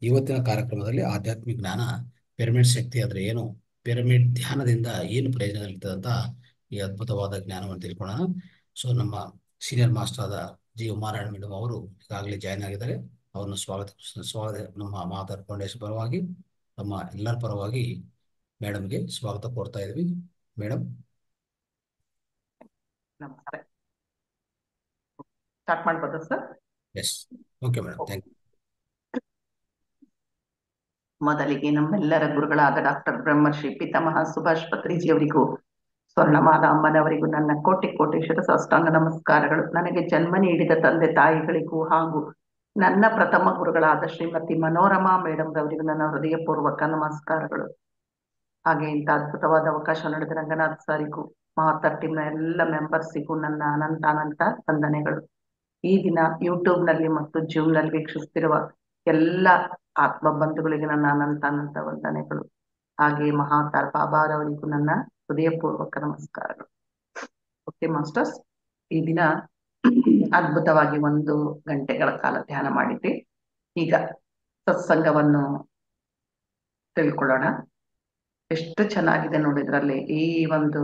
ಇವತ್ತಿನ ಕಾರ್ಯಕ್ರಮದಲ್ಲಿ ಆಧ್ಯಾತ್ಮಿಕ ಜ್ಞಾನ ಪಿರಮಿಡ್ ಶಕ್ತಿ ಅಂದ್ರೆ ಏನು ಪಿರಮಿಡ್ ಧ್ಯಾನದಿಂದ ಏನು ಪ್ರಯೋಜನ ಇರ್ತದೆ ಅಂತ ಈ ಅದ್ಭುತವಾದ ಜ್ಞಾನವನ್ನು ತಿಳ್ಕೊಳ್ಳೋಣ ಸೊ ನಮ್ಮ ಸೀನಿಯರ್ ಮಾಸ್ಟರ್ ಆದ ಜಿ ಉಮಾರಾಯಣ ಮೇಡಮ್ ಅವರು ಈಗಾಗಲೇ ಜಾಯ್ನ್ ಆಗಿದ್ದಾರೆ ಅವರನ್ನು ಸ್ವಾಗತ ಸ್ವಾಗತ ನಮ್ಮ ಮಾತಾರ್ ಫೌಂಡೇಶನ್ ಪರವಾಗಿ ನಮ್ಮ ಎಲ್ಲರ ಪರವಾಗಿ ಮೇಡಮ್ಗೆ ಸ್ವಾಗತ ಕೋರ್ತಾ ಇದ್ವಿ ಮೇಡಮ್ ನಮಸ್ತೆ ಸ್ಟಾರ್ಟ್ ಮಾಡ್ಬೋದಾ sir yes okay madam thank you ಮೊದಲಿಗೆ ನಮ್ಮೆಲ್ಲರ ಗುರುಗಳಾದ ಡಾಕ್ಟರ್ ಬ್ರಹ್ಮಶ್ರೀ ಪಿತಾಮಹ ಸುಭಾಷ್ ಪತ್ರಿಜಿ ಅವರಿಗೂ ಸ್ವರ್ಣಮಾಲ ಅಮ್ಮನವರಿಗೂ ನನ್ನ ಕೋಟಿ ಕೋಟಿ ಶಿರಸಾಷ್ಟಾಂಗ ನಮಸ್ಕಾರಗಳು ನನಗೆ ಜನ್ಮ ನೀಡಿದ ತಂದೆ ತಾಯಿಗಳಿಗೂ ಹಾಗೂ ನನ್ನ ಪ್ರಥಮ ಗುರುಗಳಾದ ಶ್ರೀಮತಿ ಮನೋರಮಾ ಮೇಡಮ್ ರವರಿಗೂ ನನ್ನ ಹೃದಯಪೂರ್ವಕ ನಮಸ್ಕಾರಗಳು ಹಾಗೆ ಇಂಥ ಅದ್ಭುತವಾದ ಅವಕಾಶ ನಡೆದ ರಂಗನಾಥ್ ಸರಿಗೂ ಮಹಾತ್ತರ ಟೀಮ್ನ ಎಲ್ಲ ಮೆಂಬರ್ಸಿಗೂ ನನ್ನ ಅನಂತ ಅನಂತ ವಂದನೆಗಳು ಈ ದಿನ ಯೂಟ್ಯೂಬ್ ನಲ್ಲಿ ಮತ್ತು ಜೂಮ್ ನಲ್ಲಿ ವೀಕ್ಷಿಸುತ್ತಿರುವ ಎಲ್ಲ ಆತ್ಮ ಬಂಧುಗಳಿಗೆ ನನ್ನ ಅನಂತ ಅನಂತ ವಂದನೆಗಳು ಹಾಗೆ ಮಹಾತಾರ್ ಬಾಬಾರವರಿಗೂ ನನ್ನ ಹೃದಯಪೂರ್ವಕ ನಮಸ್ಕಾರಗಳು ಓಕೆ ಮಾಸ್ಟರ್ಸ್ ಈ ದಿನ ಅದ್ಭುತವಾಗಿ ಒಂದು ಗಂಟೆಗಳ ಕಾಲ ಧ್ಯಾನ ಮಾಡಿದ್ವಿ ಈಗ ಸತ್ಸಂಗವನ್ನು ತಿಳ್ಕೊಳ್ಳೋಣ ಎಷ್ಟು ಚೆನ್ನಾಗಿದೆ ನೋಡಿದ್ರಲ್ಲಿ ಈ ಒಂದು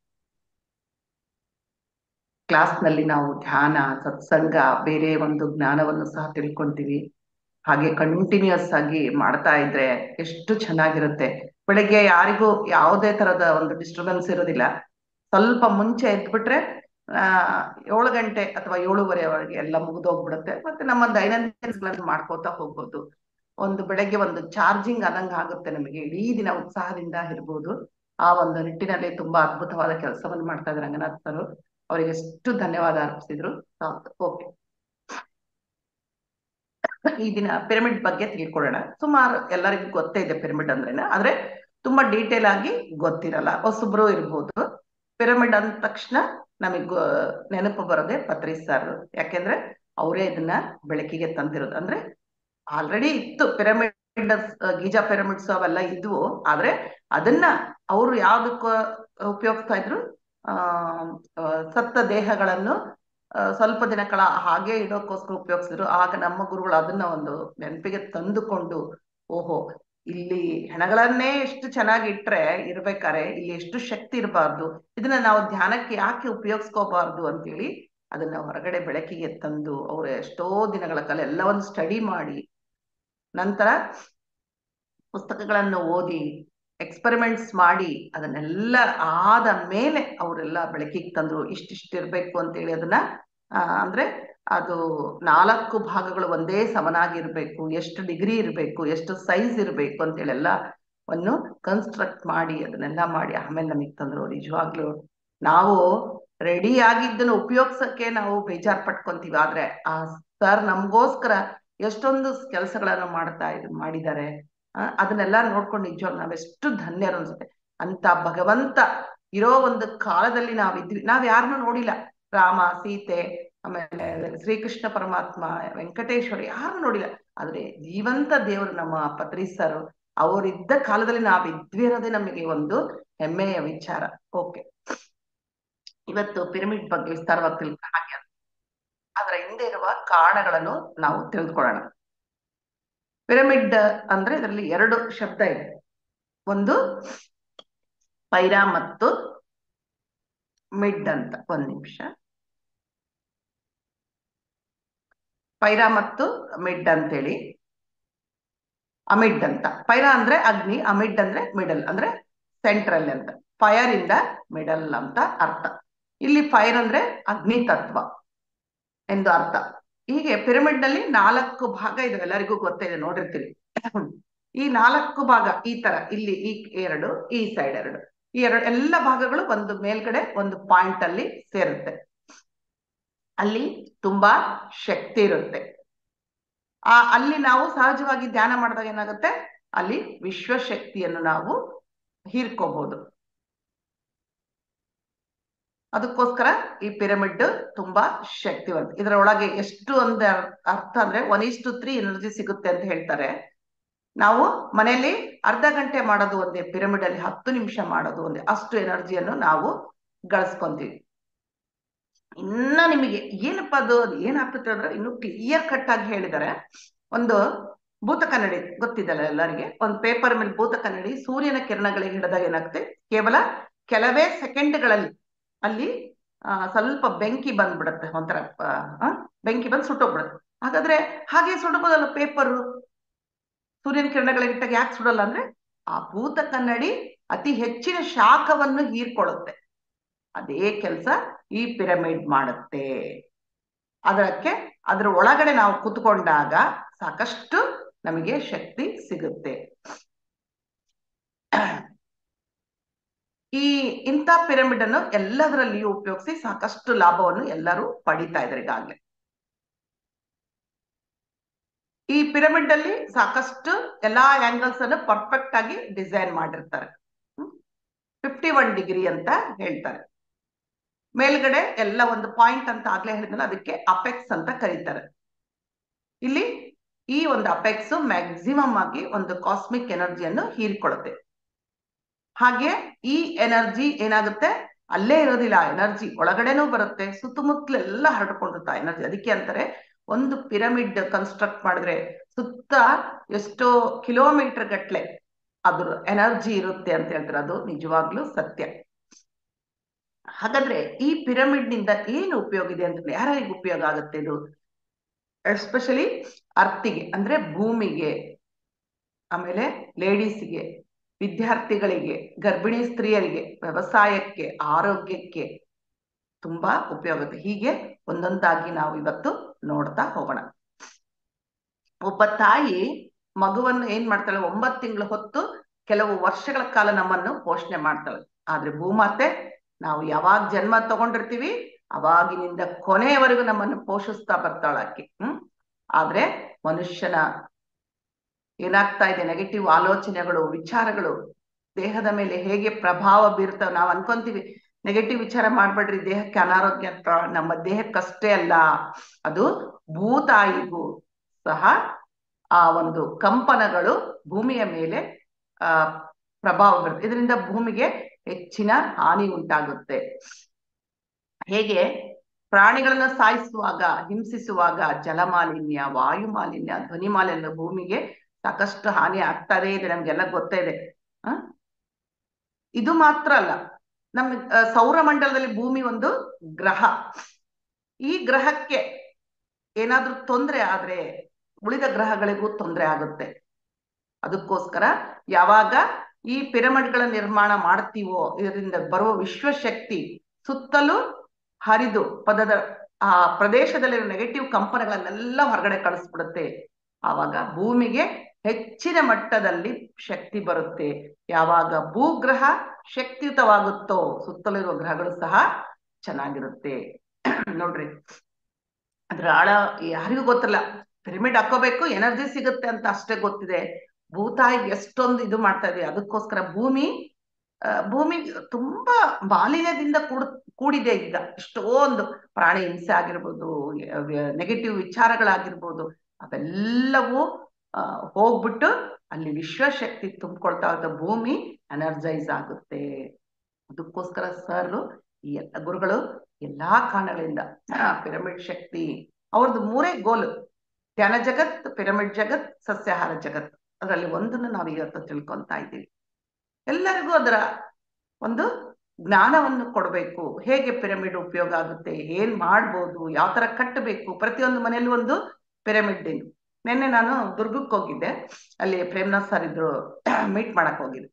ಕ್ಲಾಸ್ ನಲ್ಲಿ ನಾವು ಧ್ಯಾನ ಸತ್ಸಂಗ ಬೇರೆ ಒಂದು ಜ್ಞಾನವನ್ನು ಸಹ ತಿಳ್ಕೊಂತೀವಿ ಹಾಗೆ ಕಂಟಿನ್ಯೂಸ್ ಆಗಿ ಮಾಡ್ತಾ ಇದ್ರೆ ಎಷ್ಟು ಚೆನ್ನಾಗಿರುತ್ತೆ ಬೆಳಿಗ್ಗೆ ಯಾರಿಗೂ ಯಾವುದೇ ತರದ ಒಂದು ಡಿಸ್ಟರ್ಬೆನ್ಸ್ ಇರೋದಿಲ್ಲ ಸ್ವಲ್ಪ ಮುಂಚೆ ಎದ್ಬಿಟ್ರೆ ಆ ಏಳು ಗಂಟೆ ಅಥವಾ ಏಳುವರೆವರೆಗೆ ಎಲ್ಲ ಮುಗಿದೋಗ್ಬಿಡುತ್ತೆ ಮತ್ತೆ ನಮ್ಮ ದೈನಂದಿನ ಮಾಡ್ಕೋತಾ ಹೋಗ್ಬೋದು ಒಂದು ಬೆಳಗ್ಗೆ ಒಂದು ಚಾರ್ಜಿಂಗ್ ಆದಂಗ ಆಗುತ್ತೆ ನಮಗೆ ಇಡೀ ದಿನ ಉತ್ಸಾಹದಿಂದ ಇರ್ಬೋದು ಆ ಒಂದು ನಿಟ್ಟಿನಲ್ಲಿ ತುಂಬಾ ಅದ್ಭುತವಾದ ಕೆಲಸವನ್ನು ಮಾಡ್ತಾ ಇದ್ದಾರೆ ರಂಗನಾಥ್ ಸರ್ ಅವರಿಗೆ ಎಷ್ಟು ಧನ್ಯವಾದ ಅರ್ಪಿಸಿದ್ರು ಓಕೆ ಈ ದಿನ ಪಿರಮಿಡ್ ಬಗ್ಗೆ ತಿಳ್ಕೊಳ್ಳೋಣ ಸುಮಾರು ಎಲ್ಲರಿಗೂ ಗೊತ್ತೇ ಇದೆ ಪಿರಮಿಡ್ ಅಂದ್ರೇನ ಆದ್ರೆ ತುಂಬಾ ಡೀಟೇಲ್ ಆಗಿ ಗೊತ್ತಿರಲ್ಲ ಹೊಸಬ್ರು ಇರ್ಬೋದು ಪಿರಮಿಡ್ ಅಂದ ತಕ್ಷಣ ನಮಗ್ ನೆನಪು ಬರೋದೆ ಪತ್ರಿ ಸರ್ ಯಾಕೆಂದ್ರೆ ಅವರೇ ಇದನ್ನ ಬೆಳಕಿಗೆ ತಂದಿರೋದು ಅಂದ್ರೆ ಆಲ್ರೆಡಿ ಇತ್ತು ಪಿರಮಿಡ್ ಗೀಜಾ ಪಿರಮಿಡ್ಸ್ ಅವೆಲ್ಲ ಇದ್ವು ಆದ್ರೆ ಅದನ್ನ ಅವರು ಯಾವ್ದಕ್ಕ ಉಪಯೋಗಿಸ್ತಾ ಇದ್ರು ಆ ಸತ್ತ ದೇಹಗಳನ್ನು ಸ್ವಲ್ಪ ದಿನಗಳ ಹಾಗೆ ಇಡೋಕ್ಕೋಸ್ಕರ ಉಪಯೋಗಿಸಿದ್ರು ಆಗ ನಮ್ಮ ಗುರುಗಳು ಅದನ್ನ ಒಂದು ನೆನಪಿಗೆ ತಂದುಕೊಂಡು ಓಹೋ ಇಲ್ಲಿ ಹೆಣಗಳನ್ನೇ ಎಷ್ಟು ಚೆನ್ನಾಗಿ ಇಟ್ರೆ ಇರ್ಬೇಕಾರೆ ಇಲ್ಲಿ ಎಷ್ಟು ಶಕ್ತಿ ಇರಬಾರ್ದು ಇದನ್ನ ನಾವು ಧ್ಯಾನಕ್ಕೆ ಯಾಕೆ ಉಪಯೋಗಿಸ್ಕೋಬಾರ್ದು ಅಂತೇಳಿ ಅದನ್ನ ಹೊರಗಡೆ ಬೆಳಕಿಗೆ ತಂದು ಅವ್ರು ಎಷ್ಟೋ ದಿನಗಳ ಕಾಲ ಎಲ್ಲವನ್ನು ಸ್ಟಡಿ ಮಾಡಿ ನಂತರ ಪುಸ್ತಕಗಳನ್ನು ಓದಿ ಎಕ್ಸ್ಪೆರಿಮೆಂಟ್ಸ್ ಮಾಡಿ ಅದನ್ನೆಲ್ಲ ಆದ ಮೇಲೆ ಅವರೆಲ್ಲ ಬೆಳಕಿಗೆ ತಂದ್ರು ಇಷ್ಟಿಷ್ಟು ಇರ್ಬೇಕು ಅಂತೇಳಿ ಅದನ್ನ ಅಂದ್ರೆ ಅದು ನಾಲ್ಕು ಭಾಗಗಳು ಒಂದೇ ಸಮನಾಗಿರ್ಬೇಕು ಎಷ್ಟು ಡಿಗ್ರಿ ಇರಬೇಕು ಎಷ್ಟು ಸೈಜ್ ಇರಬೇಕು ಅಂತೇಳಿ ಎಲ್ಲವನ್ನು ಕನ್ಸ್ಟ್ರಕ್ಟ್ ಮಾಡಿ ಅದನ್ನೆಲ್ಲ ಮಾಡಿ ಆಮೇಲೆ ನಮಗೆ ತಂದ್ರು ನಿಜವಾಗ್ಲು ನಾವು ರೆಡಿ ಆಗಿದ್ದನ್ನು ಉಪಯೋಗ್ಸಕ್ಕೆ ನಾವು ಬೇಜಾರ್ ಪಟ್ಕೊಂತೀವಿ ಆದ್ರೆ ಆ ಸರ್ ನಮಗೋಸ್ಕರ ಎಷ್ಟೊಂದು ಕೆಲಸಗಳನ್ನು ಮಾಡ್ತಾ ಇದ್ ಮಾಡಿದ್ದಾರೆ ಅದನ್ನೆಲ್ಲ ನೋಡ್ಕೊಂಡು ನಿಜವಾಗ ನಾವೆಷ್ಟು ಧನ್ಯರು ಅನ್ಸುತ್ತೆ ಅಂತ ಭಗವಂತ ಇರೋ ಒಂದು ಕಾಲದಲ್ಲಿ ನಾವಿದ್ವಿ ನಾವ್ ಯಾರನ್ನೂ ನೋಡಿಲ್ಲ ರಾಮ ಸೀತೆ ಆಮೇಲೆ ಶ್ರೀಕೃಷ್ಣ ಪರಮಾತ್ಮ ವೆಂಕಟೇಶ್ವರ ಯಾರು ನೋಡಿಲ್ಲ ಆದ್ರೆ ಜೀವಂತ ದೇವರು ನಮ್ಮ ಪತ್ರಿ ಸರ್ ಅವರಿದ್ದ ಕಾಲದಲ್ಲಿ ನಾವಿದ್ವಿ ಅನ್ನೋದೇ ನಮಗೆ ಒಂದು ಹೆಮ್ಮೆಯ ವಿಚಾರ ಓಕೆ ಇವತ್ತು ಪಿರಮಿಡ್ ಬಗ್ಗೆ ವಿಸ್ತಾರವಾಗಿ ತಿಳ್ಕ ಹಾಗೆ ಅದರ ಹಿಂದೆ ಇರುವ ಕಾರಣಗಳನ್ನು ನಾವು ತಿಳಿದುಕೊಳ್ಳೋಣ ಪಿರಮಿಡ್ ಅಂದ್ರೆ ಇದರಲ್ಲಿ ಎರಡು ಶಬ್ದ ಇದೆ ಒಂದು ಪೈರಾ ಮತ್ತು ಮಿಡ್ ಅಂತ ಒಂದ್ ನಿಮಿಷ ಪೈರಾ ಮತ್ತು ಮಿಡ್ ಅಂತೇಳಿ ಅಮಿಡ್ ಅಂತ ಪೈರಾ ಅಂದ್ರೆ ಅಗ್ನಿ ಅಮಿಡ್ ಅಂದ್ರೆ ಮಿಡಲ್ ಅಂದ್ರೆ ಸೆಂಟ್ರಲ್ ಅಂತ ಫೈರ್ ಇಂದ ಮಿಡಲ್ ಅಂತ ಅರ್ಥ ಇಲ್ಲಿ ಫೈರ್ ಅಂದ್ರೆ ಅಗ್ನಿ ತತ್ವ ಎಂದು ಅರ್ಥ ಹೀಗೆ ಪಿರಮಿಡ್ ನಲ್ಲಿ ನಾಲ್ಕು ಭಾಗ ಇದೆ ಎಲ್ಲರಿಗೂ ಗೊತ್ತಿದೆ ನೋಡಿರ್ತೀವಿ ಈ ನಾಲ್ಕು ಭಾಗ ಈ ತರ ಇಲ್ಲಿ ಈ ಎರಡು ಈ ಸೈಡ್ ಎರಡು ಈ ಎರಡು ಎಲ್ಲ ಭಾಗಗಳು ಒಂದು ಮೇಲ್ಗಡೆ ಒಂದು ಪಾಯಿಂಟ್ ಅಲ್ಲಿ ಸೇರುತ್ತೆ ಅಲ್ಲಿ ತುಂಬಾ ಶಕ್ತಿ ಇರುತ್ತೆ ಆ ಅಲ್ಲಿ ನಾವು ಸಹಜವಾಗಿ ಧ್ಯಾನ ಮಾಡಿದಾಗ ಏನಾಗುತ್ತೆ ಅಲ್ಲಿ ವಿಶ್ವಶಕ್ತಿಯನ್ನು ನಾವು ಹೀರ್ಕೋಬಹುದು ಅದಕ್ಕೋಸ್ಕರ ಈ ಪಿರಮಿಡ್ ತುಂಬಾ ಶಕ್ತಿವಂತ ಇದರೊಳಗೆ ಎಷ್ಟು ಒಂದು ಅರ್ಥ ಅಂದ್ರೆ one is two three energy ಸಿಗುತ್ತೆ ಅಂತ ಹೇಳ್ತಾರೆ ನಾವು ಮನೆಯಲ್ಲಿ ಅರ್ಧ ಗಂಟೆ ಮಾಡೋದು ಒಂದೇ ಪಿರಮಿಡ್ ಅಲ್ಲಿ ಹತ್ತು ನಿಮಿಷ ಮಾಡೋದು ಒಂದೇ ಅಷ್ಟು ಎನರ್ಜಿಯನ್ನು ನಾವು ಗಳಿಸ್ಕೊಂತೀವಿ ಇನ್ನ ನಿಮಗೆ ಏನಪ್ಪ ಅದು ಏನಾಗ್ತದೆ ಅಂದ್ರೆ ಇನ್ನು ಕ್ಲಿಯರ್ ಕಟ್ ಆಗಿ ಹೇಳಿದ್ದಾರೆ ಒಂದು ಭೂತ ಕನ್ನಡಿ ಗೊತ್ತಿದಲ್ಲ ಎಲ್ಲರಿಗೆ ಒಂದು ಪೇಪರ್ ಮೇಲೆ ಭೂತ ಕನ್ನಡಿ ಸೂರ್ಯನ ಕಿರಣಗಳಿಗೆ ಹಿಡಿದಾಗ ಏನಾಗುತ್ತೆ ಕೇವಲ ಕೆಲವೇ ಸೆಕೆಂಡ್ಗಳಲ್ಲಿ ಅಲ್ಲಿ ಆ, ಸ್ವಲ್ಪ ಬೆಂಕಿ ಬಂದ್ಬಿಡುತ್ತೆ ಒಂಥರ ಆ, ಬೆಂಕಿ ಬಂದು ಸುಟ್ಟೋಗ್ಬಿಡುತ್ತೆ ಹಾಗಾದ್ರೆ ಹಾಗೆ ಸುಡಬಹುದಲ್ಲ ಪೇಪರ್ ಸೂರ್ಯನ ಕಿರಣಗಳಿಗೆ ಇಟ್ಟಾಗ ಯಾಕೆ ಸುಡಲ್ಲ ಅಂದ್ರೆ ಆ ಭೂತ ಕನ್ನಡಿ ಅತಿ ಹೆಚ್ಚಿನ ಶಾಖವನ್ನು ಹೀರ್ಕೊಳ್ಳುತ್ತೆ ಅದೇ ಕೆಲಸ ಈ ಪಿರಮಿಡ್ ಮಾಡುತ್ತೆ ಅದಕ್ಕೆ ಅದರ ಒಳಗಡೆ ನಾವು ಕುತ್ಕೊಂಡಾಗ ಸಾಕಷ್ಟು ನಮಗೆ ಶಕ್ತಿ ಸಿಗುತ್ತೆ ಈ ಇಂಥ ಪಿರಮಿಡ್ ಅನ್ನು ಎಲ್ಲದರಲ್ಲಿಯೂ ಉಪಯೋಗಿಸಿ ಸಾಕಷ್ಟು ಲಾಭವನ್ನು ಎಲ್ಲರೂ ಪಡಿತಾ ಇದ್ದಾರೆ ಈಗಾಗಲೇ ಈ ಪಿರಮಿಡ್ ಅಲ್ಲಿ ಸಾಕಷ್ಟು ಎಲ್ಲಾ ಆಂಗಲ್ಸ್ ಅನ್ನು ಪರ್ಫೆಕ್ಟ್ ಆಗಿ ಡಿಸೈನ್ ಮಾಡಿರ್ತಾರೆ ಫಿಫ್ಟಿ ಒನ್ ಡಿಗ್ರಿ ಅಂತ ಹೇಳ್ತಾರೆ ಮೇಲ್ಗಡೆ ಎಲ್ಲ ಒಂದು ಪಾಯಿಂಟ್ ಅಂತ ಆಗ್ಲೇ ಹೇಳಿದ್ನಲ್ಲ ಅದಕ್ಕೆ ಅಪೆಕ್ಸ್ ಅಂತ ಕರೀತಾರೆ ಇಲ್ಲಿ ಈ ಒಂದು ಅಪೆಕ್ಸ್ ಮ್ಯಾಕ್ಸಿಮಮ್ ಆಗಿ ಒಂದು ಕಾಸ್ಮಿಕ್ ಎನರ್ಜಿಯನ್ನು ಹೀರಿಕೊಳ್ಳುತ್ತೆ ಹಾಗೆ ಈ ಎನರ್ಜಿ ಏನಾಗುತ್ತೆ ಅಲ್ಲೇ ಇರೋದಿಲ್ಲ ಎನರ್ಜಿ ಒಳಗಡೆನೂ ಬರುತ್ತೆ ಸುತ್ತಮುತ್ತಲೆಲ್ಲ ಹರಡ್ಕೊಂಡಿರುತ್ತೆ ಎನರ್ಜಿ ಅದಕ್ಕೆ ಅಂತಾರೆ ಒಂದು ಪಿರಮಿಡ್ ಕನ್ಸ್ಟ್ರಕ್ಟ್ ಮಾಡಿದ್ರೆ ಸುತ್ತ ಎಷ್ಟೋ ಕಿಲೋಮೀಟರ್ ಗಟ್ಲೆ ಅದ್ರ ಎನರ್ಜಿ ಇರುತ್ತೆ ಅಂತ ಹೇಳ್ತಾರೆ ಅದು ನಿಜವಾಗ್ಲೂ ಸತ್ಯ ಹಾಗಾದ್ರೆ ಈ ಪಿರಮಿಡ್ ನಿಂದ ಏನು ಉಪಯೋಗ ಇದೆ ಅಂತ ಯಾರಿಗೆ ಉಪಯೋಗ ಆಗುತ್ತೆ ಇದು ಎಸ್ಪೆಷಲಿ ಅರ್ತಿಗೆ ಅಂದ್ರೆ ಭೂಮಿಗೆ ಆಮೇಲೆ ಲೇಡೀಸ್ಗೆ ವಿದ್ಯಾರ್ಥಿಗಳಿಗೆ ಗರ್ಭಿಣಿ ಸ್ತ್ರೀಯರಿಗೆ ವ್ಯವಸಾಯಕ್ಕೆ ಆರೋಗ್ಯಕ್ಕೆ ತುಂಬಾ ಉಪಯೋಗ ಇದೆ ಹೀಗೆ ಒಂದೊಂದಾಗಿ ನಾವು ಇವತ್ತು ನೋಡ್ತಾ ಹೋಗೋಣ ಒಬ್ಬ ತಾಯಿ ಮಗುವನ್ನು ಏನ್ ಮಾಡ್ತಾಳೆ ಒಂಬತ್ತು ತಿಂಗಳು ಹೊತ್ತು ಕೆಲವು ವರ್ಷಗಳ ಕಾಲ ನಮ್ಮನ್ನು ಪೋಷಣೆ ಮಾಡ್ತಾಳೆ ಆದ್ರೆ ಭೂಮಾತೆ ನಾವು ಯಾವಾಗ ಜನ್ಮ ತಗೊಂಡಿರ್ತೀವಿ ಅವಾಗಿನಿಂದ ಕೊನೆಯವರೆಗೂ ನಮ್ಮನ್ನು ಪೋಷಿಸ್ತಾ ಬರ್ತಾಳ ಆಕಿ ಹ್ಮ್ ಆದ್ರೆ ಮನುಷ್ಯನ ಏನಾಗ್ತಾ ಇದೆ ನೆಗೆಟಿವ್ ಆಲೋಚನೆಗಳು ವಿಚಾರಗಳು ದೇಹದ ಮೇಲೆ ಹೇಗೆ ಪ್ರಭಾವ ಬೀರ್ತಾವ ನಾವು ಅನ್ಕೊಂತೀವಿ ನೆಗೆಟಿವ್ ವಿಚಾರ ಮಾಡ್ಬೇಡ್ರಿ ದೇಹಕ್ಕೆ ಅನಾರೋಗ್ಯ ಅಂತ ನಮ್ಮ ದೇಹಕ್ಕಷ್ಟೇ ಅಲ್ಲ ಅದು ಭೂತಾಯಿಗೂ ಸಹ ಆ ಒಂದು ಕಂಪನಗಳು ಭೂಮಿಯ ಮೇಲೆ ಆ ಪ್ರಭಾವ ಬೀರುತ್ತೆ ಇದರಿಂದ ಭೂಮಿಗೆ ಹೆಚ್ಚಿನ ಹಾನಿ ಉಂಟಾಗುತ್ತೆ ಹೇಗೆ ಪ್ರಾಣಿಗಳನ್ನ ಸಾಯಿಸುವಾಗ ಹಿಂಸಿಸುವಾಗ ಜಲಮಾಲಿನ್ಯ ವಾಯು ಮಾಲಿನ್ಯ ಧ್ವನಿ ಮಾಲಿನ್ಯ ಭೂಮಿಗೆ ಸಾಕಷ್ಟು ಹಾನಿ ಆಗ್ತಾನೆ ಇದೆ ನಮ್ಗೆಲ್ಲ ಗೊತ್ತೇ ಇದೆ ಆ ಇದು ಮಾತ್ರ ಅಲ್ಲ ನಮ್ಮ ಸೌರಮಂಡಲದಲ್ಲಿ ಭೂಮಿ ಒಂದು ಗ್ರಹ ಈ ಗ್ರಹಕ್ಕೆ ಏನಾದ್ರೂ ತೊಂದರೆ ಆದ್ರೆ ಉಳಿದ ಗ್ರಹಗಳಿಗೂ ತೊಂದರೆ ಆಗುತ್ತೆ ಅದಕ್ಕೋಸ್ಕರ ಯಾವಾಗ ಈ ಪಿರಮಿಡ್ಗಳ ನಿರ್ಮಾಣ ಮಾಡ್ತೀವೋ ಇದರಿಂದ ಬರುವ ವಿಶ್ವಶಕ್ತಿ ಸುತ್ತಲೂ ಹರಿದು ಪದದ ಆ ಪ್ರದೇಶದಲ್ಲಿರೋ ನೆಗೆಟಿವ್ ಕಂಪನಗಳನ್ನೆಲ್ಲ ಹೊರಗಡೆ ಕಳಿಸ್ಬಿಡುತ್ತೆ ಆವಾಗ ಭೂಮಿಗೆ ಹೆಚ್ಚಿನ ಮಟ್ಟದಲ್ಲಿ ಶಕ್ತಿ ಬರುತ್ತೆ ಯಾವಾಗ ಭೂಗ್ರಹ ಶಕ್ತಿಯುತವಾಗುತ್ತೋ ಸುತ್ತಲಿರುವ ಗ್ರಹಗಳು ಸಹ ಚೆನ್ನಾಗಿರುತ್ತೆ ನೋಡ್ರಿ ಅದ್ರ ಆಳ ಯಾರಿಗೂ ಗೊತ್ತಿಲ್ಲ ಪಿರಮಿಡ್ ಹಾಕೋಬೇಕು ಎನರ್ಜಿ ಸಿಗುತ್ತೆ ಅಂತ ಅಷ್ಟೇ ಗೊತ್ತಿದೆ ಭೂತಾಯಿಗೆ ಎಷ್ಟೊಂದು ಇದು ಮಾಡ್ತಾ ಇದೀವಿ ಅದಕ್ಕೋಸ್ಕರ ಭೂಮಿ ಭೂಮಿ ತುಂಬಾ ಮಾಲಿನ್ಯದಿಂದ ಕೂಡ್ ಕೂಡಿದೆ ಈಗ ಎಷ್ಟೊಂದು ಪ್ರಾಣಿ ಹಿಂಸೆ ಆಗಿರ್ಬೋದು ನೆಗೆಟಿವ್ ವಿಚಾರಗಳಾಗಿರ್ಬೋದು ಅವೆಲ್ಲವೂ ಹೋಗ್ಬಿಟ್ಟು ಅಲ್ಲಿ ವಿಶ್ವಶಕ್ತಿ ತುಂಬಿಕೊಳ್ತಾ ಇದ್ದ ಭೂಮಿ ಎನರ್ಜೈಸ್ ಆಗುತ್ತೆ ಅದಕ್ಕೋಸ್ಕರ ಸರ್ ಈ ಎಲ್ಲ ಗುರುಗಳು ಎಲ್ಲಾ ಕಾರಣಗಳಿಂದ ಪಿರಮಿಡ್ ಶಕ್ತಿ ಅವ್ರದ್ದು ಮೂರೇ ಗೋಲು ಧ್ಯಾನ ಜಗತ್ ಪಿರಮಿಡ್ ಜಗತ್ ಸಸ್ಯಾಹಾರ ಜಗತ್ ಅದರಲ್ಲಿ ಒಂದನ್ನು ನಾವು ಇವತ್ತು ತಿಳ್ಕೊಂತಾ ಇದ್ದೀವಿ ಎಲ್ಲರಿಗೂ ಅದರ ಒಂದು ಜ್ಞಾನವನ್ನು ಕೊಡಬೇಕು ಹೇಗೆ ಪಿರಮಿಡ್ ಉಪಯೋಗ ಆಗುತ್ತೆ ಏನ್ ಮಾಡ್ಬೋದು ಯಾವ ತರ ಕಟ್ಟಬೇಕು ಪ್ರತಿಯೊಂದು ಮನೆಯಲ್ಲೂ ಒಂದು ಪಿರಮಿಡ್ ಏನು ನಿನ್ನೆ ನಾನು ದುರ್ಗಕ್ಕೆ ಹೋಗಿದ್ದೆ ಅಲ್ಲಿ ಪ್ರೇಮ್ನಾಥ್ ಸರ್ ಇದ್ರು ಮೀಟ್ ಮಾಡಕ್ ಹೋಗಿದ್ದೆ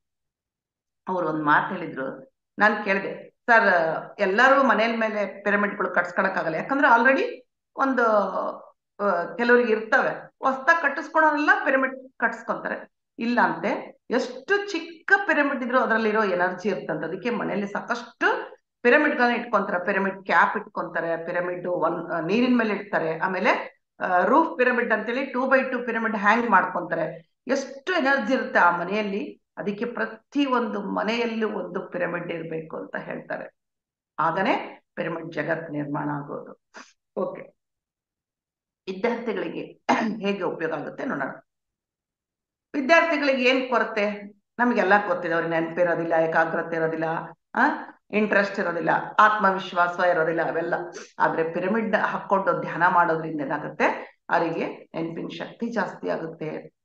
ಅವ್ರು ಒಂದು ಮಾತು ಹೇಳಿದ್ರು ನಾನು ಕೇಳಿದೆ ಸರ್ ಎಲ್ಲರೂ ಮನೇಲ ಮೇಲೆ ಪಿರಮಿಡ್ಗಳು ಕಟ್ಸ್ಕೊಳಕ್ಕಾಗಲ್ಲ ಯಾಕಂದ್ರೆ ಆಲ್ರೆಡಿ ಒಂದು ಕೆಲವರಿಗೆ ಇರ್ತವೆ ಹೊಸ್ದಾಗಿ ಕಟ್ಟಿಸ್ಕೊಳೋರೆಲ್ಲ ಪಿರಮಿಡ್ ಕಟ್ಸ್ಕೊಂತಾರೆ ಇಲ್ಲ ಅಂತೆ ಎಷ್ಟು ಚಿಕ್ಕ ಪಿರಮಿಡ್ ಇದ್ರು ಅದರಲ್ಲಿರೋ ಎನರ್ಜಿ ಇರ್ತಂತ ಅದಕ್ಕೆ ಮನೆಯಲ್ಲಿ ಸಾಕಷ್ಟು ಪಿರಮಿಡ್ಗಳನ್ನ ಇಟ್ಕೊಂತಾರೆ ಪಿರಮಿಡ್ ಕ್ಯಾಪ್ ಇಟ್ಕೊಂತಾರೆ ಪಿರಮಿಡ್ ಒನ್ ನೀರಿನ ಮೇಲೆ ಇಡ್ತಾರೆ ಆಮೇಲೆ ರೂಫ್ ಪಿರಮಿಡ್ ಅಂತೇಳಿ two by two pyramid hang ಮಾಡ್ಕೊಂತಾರೆ ಎಷ್ಟು ಎನರ್ಜಿ ಇರುತ್ತೆ ಆ ಮನೆಯಲ್ಲಿ ಅದಕ್ಕೆ ಪ್ರತಿ ಒಂದು ಮನೆಯಲ್ಲೂ ಒಂದು ಪಿರಮಿಡ್ ಇರಬೇಕು ಅಂತ ಹೇಳ್ತಾರೆ ಆಗನೇ ಪಿರಮಿಡ್ ಜಗತ್ ನಿರ್ಮಾಣ ಆಗೋದು ಓಕೆ ವಿದ್ಯಾರ್ಥಿಗಳಿಗೆ ಹೇಗೆ ಉಪಯೋಗ ಆಗುತ್ತೆ ನೋಡೋಣ ವಿದ್ಯಾರ್ಥಿಗಳಿಗೆ ಏನ್ ಕೊರತೆ ನಮಗೆಲ್ಲ ಗೊತ್ತಿದೆ ಅವ್ರಿಗೆ ನೆನಪಿರೋದಿಲ್ಲ ಏಕಾಗ್ರತೆ ಇರೋದಿಲ್ಲ ಆ ಇಂಟ್ರೆಸ್ಟ್ ಇರೋದಿಲ್ಲ ಆತ್ಮವಿಶ್ವಾಸ ಇರೋದಿಲ್ಲ ಅವೆಲ್ಲ ಆದ್ರೆ ಪಿರಮಿಡ್ ಹಾಕೊಂಡು ಧ್ಯಾನ ಮಾಡೋದ್ರಿಂದ ಏನಾಗುತ್ತೆ ಅವರಿಗೆ ನೆನಪಿನ ಶಕ್ತಿ ಜಾಸ್ತಿ ಆಗುತ್ತೆ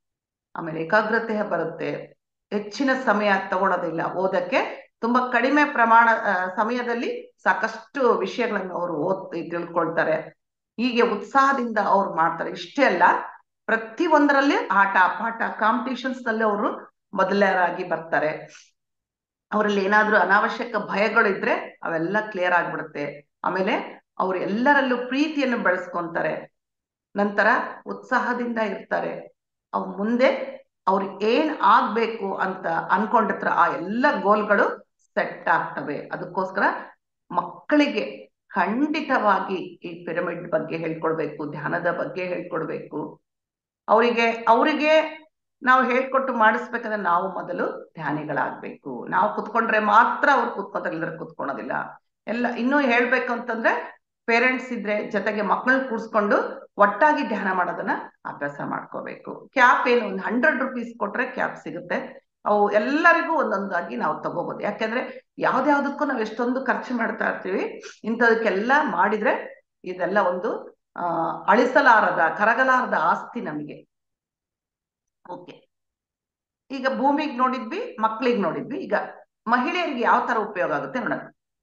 ಆಮೇಲೆ ಏಕಾಗ್ರತೆ ಬರುತ್ತೆ ಹೆಚ್ಚಿನ ಸಮಯ ತಗೊಳ್ಳೋದಿಲ್ಲ ಓದಕ್ಕೆ ತುಂಬಾ ಕಡಿಮೆ ಪ್ರಮಾಣ ಆ, ಸಮಯದಲ್ಲಿ ಸಾಕಷ್ಟು ವಿಷಯಗಳನ್ನು ಅವರು ಓದ್ ತಿಳ್ಕೊಳ್ತಾರೆ ಹೀಗೆ ಉತ್ಸಾಹದಿಂದ ಅವ್ರು ಮಾಡ್ತಾರೆ ಇಷ್ಟೇ ಅಲ್ಲ ಪ್ರತಿ ಒಂದರಲ್ಲಿ ಆಟ ಪಾಠ ಕಾಂಪಿಟಿಷನ್ಸ್ ನಲ್ಲಿ ಅವರು ಮೊದಲರಾಗಿ ಬರ್ತಾರೆ ಅವರಲ್ಲಿ ಏನಾದ್ರೂ ಅನಾವಶ್ಯಕ ಭಯಗಳು ಇದ್ರೆ ಅವೆಲ್ಲ ಕ್ಲಿಯರ್ ಆಗ್ಬಿಡುತ್ತೆ ಆಮೇಲೆ ಅವ್ರು ಎಲ್ಲರಲ್ಲೂ ಪ್ರೀತಿಯನ್ನು ಬೆಳೆಸ್ಕೊಂತಾರೆ ನಂತರ ಉತ್ಸಾಹದಿಂದ ಇರ್ತಾರೆ ಅವ್ ಮುಂದೆ ಅವ್ರಿಗೆ ಏನ್ ಆಗ್ಬೇಕು ಅಂತ ಅನ್ಕೊಂಡಿರ್ತಾರ ಆ ಎಲ್ಲ ಗೋಲ್ಗಳು ಸೆಟ್ ಆಗ್ತವೆ ಅದಕ್ಕೋಸ್ಕರ ಮಕ್ಕಳಿಗೆ ಖಂಡಿತವಾಗಿ ಈ ಪಿರಮಿಡ್ ಬಗ್ಗೆ ಹೇಳ್ಕೊಡ್ಬೇಕು ಧ್ಯಾನದ ಬಗ್ಗೆ ಹೇಳ್ಕೊಡ್ಬೇಕು ಅವರಿಗೆ ಅವರಿಗೆ ನಾವು ಹೇಳ್ಕೊಟ್ಟು ಮಾಡಿಸ್ಬೇಕಂದ್ರೆ ನಾವು ಮೊದಲು ಧ್ಯಾನಿಗಳಾಗ್ಬೇಕು ನಾವು ಕುತ್ಕೊಂಡ್ರೆ ಮಾತ್ರ ಅವ್ರು ಕುತ್ಕೊಂತಾರೆ ಇಲ್ಲದ್ರೆ ಕುತ್ಕೊಳೋದಿಲ್ಲ ಎಲ್ಲ ಇನ್ನೂ ಹೇಳ್ಬೇಕು ಅಂತಂದ್ರೆ ಪೇರೆಂಟ್ಸ್ ಇದ್ರೆ ಜೊತೆಗೆ ಮಕ್ಕಳನ್ನ ಕೂಡ್ಸ್ಕೊಂಡು ಒಟ್ಟಾಗಿ ಧ್ಯಾನ ಮಾಡೋದನ್ನ ಅಭ್ಯಾಸ ಮಾಡ್ಕೋಬೇಕು ಕ್ಯಾಪ್ ಏನು ಒಂದು ಹಂಡ್ರೆಡ್ ರುಪೀಸ್ ಕೊಟ್ರೆ ಕ್ಯಾಪ್ ಸಿಗುತ್ತೆ ಅವು ಎಲ್ಲರಿಗೂ ಒಂದೊಂದಾಗಿ ನಾವು ತಗೋಬಹುದು ಯಾಕೆಂದ್ರೆ ಯಾವ್ದ್ಯಾವ್ದಕ್ಕೂ ನಾವು ಎಷ್ಟೊಂದು ಖರ್ಚು ಮಾಡ್ತಾ ಇರ್ತೀವಿ ಇಂಥದಕ್ಕೆಲ್ಲ ಮಾಡಿದ್ರೆ ಇದೆಲ್ಲ ಒಂದು ಆ ಅಳಿಸಲಾರದ ಕರಗಲಾರದ ಆಸ್ತಿ ನಮಗೆ ಓಕೆ ಈಗ ಭೂಮಿಗೆ ನೋಡಿದ್ವಿ ಮಕ್ಳಿಗೆ ನೋಡಿದ್ವಿ ಈಗ ಮಹಿಳೆಯರಿಗೆ ಯಾವ ತರ ಉಪಯೋಗ ಆಗುತ್ತೆ ನೋಡೋಣ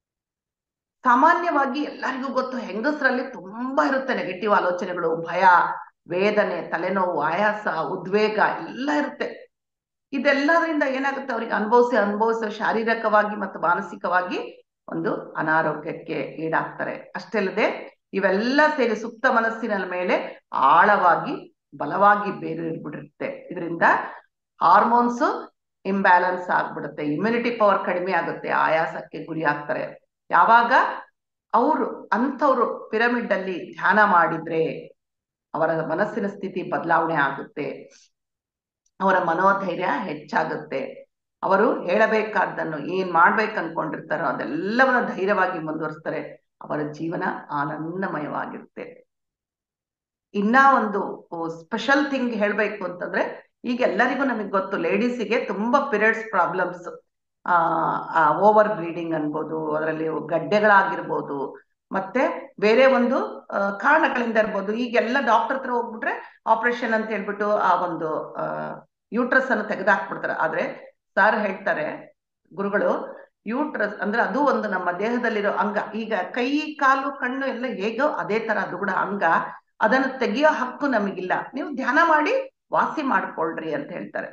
ಸಾಮಾನ್ಯವಾಗಿ ಎಲ್ಲರಿಗೂ ಗೊತ್ತು ಹೆಂಗಸರಲ್ಲಿ ತುಂಬಾ ಇರುತ್ತೆ ನೆಗೆಟಿವ್ ಆಲೋಚನೆಗಳು ಭಯ ವೇದನೆ ತಲೆನೋವು ಆಯಾಸ ಉದ್ವೇಗ ಎಲ್ಲ ಇರುತ್ತೆ ಇದೆಲ್ಲದರಿಂದ ಏನಾಗುತ್ತೆ ಅವ್ರಿಗೆ ಅನುಭವಿಸಿ ಅನುಭವಿಸೋ ಶಾರೀರಿಕವಾಗಿ ಮತ್ತು ಮಾನಸಿಕವಾಗಿ ಒಂದು ಅನಾರೋಗ್ಯಕ್ಕೆ ಈಡಾಗ್ತಾರೆ ಅಷ್ಟೇ ಅಲ್ಲದೆ ಇವೆಲ್ಲ ಸೇರಿ ಸುಪ್ತ ಮನಸ್ಸಿನ ಮೇಲೆ ಆಳವಾಗಿ ಬಲವಾಗಿ ಬೇರೂರ್ಬಿಟ್ಟಿರುತ್ತೆ ಇದರಿಂದ ಹಾರ್ಮೋನ್ಸ್ ಇಂಬ್ಯಾಲೆನ್ಸ್ ಆಗ್ಬಿಡುತ್ತೆ ಇಮ್ಯುನಿಟಿ ಪವರ್ ಕಡಿಮೆ ಆಗುತ್ತೆ ಆಯಾಸಕ್ಕೆ ಗುರಿ ಆಗ್ತಾರೆ ಯಾವಾಗ ಅವರು ಅಂಥವ್ರು ಪಿರಮಿಡ್ ಅಲ್ಲಿ ಧ್ಯಾನ ಮಾಡಿದ್ರೆ ಅವರ ಮನಸ್ಸಿನ ಸ್ಥಿತಿ ಬದಲಾವಣೆ ಆಗುತ್ತೆ ಅವರ ಮನೋಧೈರ್ಯ ಹೆಚ್ಚಾಗುತ್ತೆ ಅವರು ಹೇಳಬೇಕಾದ್ದನ್ನು ಏನ್ ಮಾಡ್ಬೇಕು ಅನ್ಕೊಂಡಿರ್ತಾರೋ ಅದೆಲ್ಲವನ್ನ ಧೈರ್ಯವಾಗಿ ಮುಂದುವರಿಸ್ತಾರೆ ಅವರ ಜೀವನ ಆನಂದಮಯವಾಗಿರುತ್ತೆ ಇನ್ನ ಒಂದು ಸ್ಪೆಷಲ್ ಥಿಂಗ್ ಹೇಳ್ಬೇಕು ಅಂತಂದ್ರೆ ಈಗ ಎಲ್ಲರಿಗೂ ನಮಗೆ ಗೊತ್ತು ಲೇಡೀಸಿಗೆ ತುಂಬಾ ಪೀರಿಯಡ್ಸ್ ಪ್ರಾಬ್ಲಮ್ಸ್ ಆ ಓವರ್ ಬ್ಲೀಡಿಂಗ್ ಅನ್ಬೋದು ಅದರಲ್ಲಿ ಗಡ್ಡೆಗಳಾಗಿರ್ಬೋದು ಮತ್ತೆ ಬೇರೆ ಒಂದು ಕಾರಣಗಳಿಂದ ಇರ್ಬೋದು ಈಗೆಲ್ಲ ಡಾಕ್ಟರ್ ಹತ್ರ ಹೋಗ್ಬಿಟ್ರೆ ಆಪರೇಷನ್ ಅಂತ ಹೇಳ್ಬಿಟ್ಟು ಆ ಒಂದು ಯೂಟ್ರಸ್ ಅನ್ನು ತೆಗೆದಾಕ್ಬಿಡ್ತಾರೆ ಆದ್ರೆ ಸರ್ ಹೇಳ್ತಾರೆ ಗುರುಗಳು ಯೂಟ್ರಸ್ ಅಂದ್ರೆ ಅದು ಒಂದು ನಮ್ಮ ದೇಹದಲ್ಲಿರೋ ಅಂಗ ಈಗ ಕೈ ಕಾಲು ಕಣ್ಣು ಎಲ್ಲ ಹೇಗೋ ಅದೇ ತರ ಅದು ಕೂಡ ಅಂಗ ಅದನ್ನು ತೆಗೆಯೋ ಹಕ್ಕು ನಮಗಿಲ್ಲ ನೀವು ಧ್ಯಾನ ಮಾಡಿ ವಾಸಿ ಮಾಡ್ಕೊಳ್ರಿ ಅಂತ ಹೇಳ್ತಾರೆ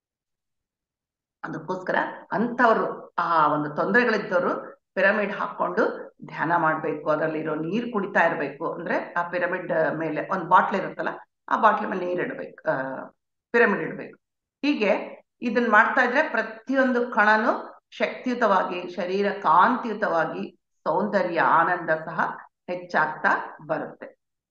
ಅದಕ್ಕೋಸ್ಕರ ಅಂಥವ್ರು ಆ ಒಂದು ತೊಂದರೆಗಳಿದ್ದವರು ಪಿರಮಿಡ್ ಹಾಕೊಂಡು ಧ್ಯಾನ ಮಾಡ್ಬೇಕು ಅದರಲ್ಲಿರೋ ನೀರು ಕುಡಿತಾ ಇರ್ಬೇಕು ಅಂದ್ರೆ ಆ ಪಿರಮಿಡ್ ಮೇಲೆ ಒಂದು ಬಾಟ್ಲ್ ಇರುತ್ತಲ್ಲ ಆ ಬಾಟ್ಲ್ ಮೇಲೆ ನೀರು ಇಡ್ಬೇಕು ಪಿರಮಿಡ್ ಇಡ್ಬೇಕು ಹೀಗೆ ಇದನ್ನ ಮಾಡ್ತಾ ಇದ್ರೆ ಪ್ರತಿಯೊಂದು ಕಣನು ಶಕ್ತಿಯುತವಾಗಿ ಶರೀರ ಕಾಂತಿಯುತವಾಗಿ ಸೌಂದರ್ಯ ಆನಂದ ಸಹ ಹೆಚ್ಚಾಗ್ತಾ ಬರುತ್ತೆ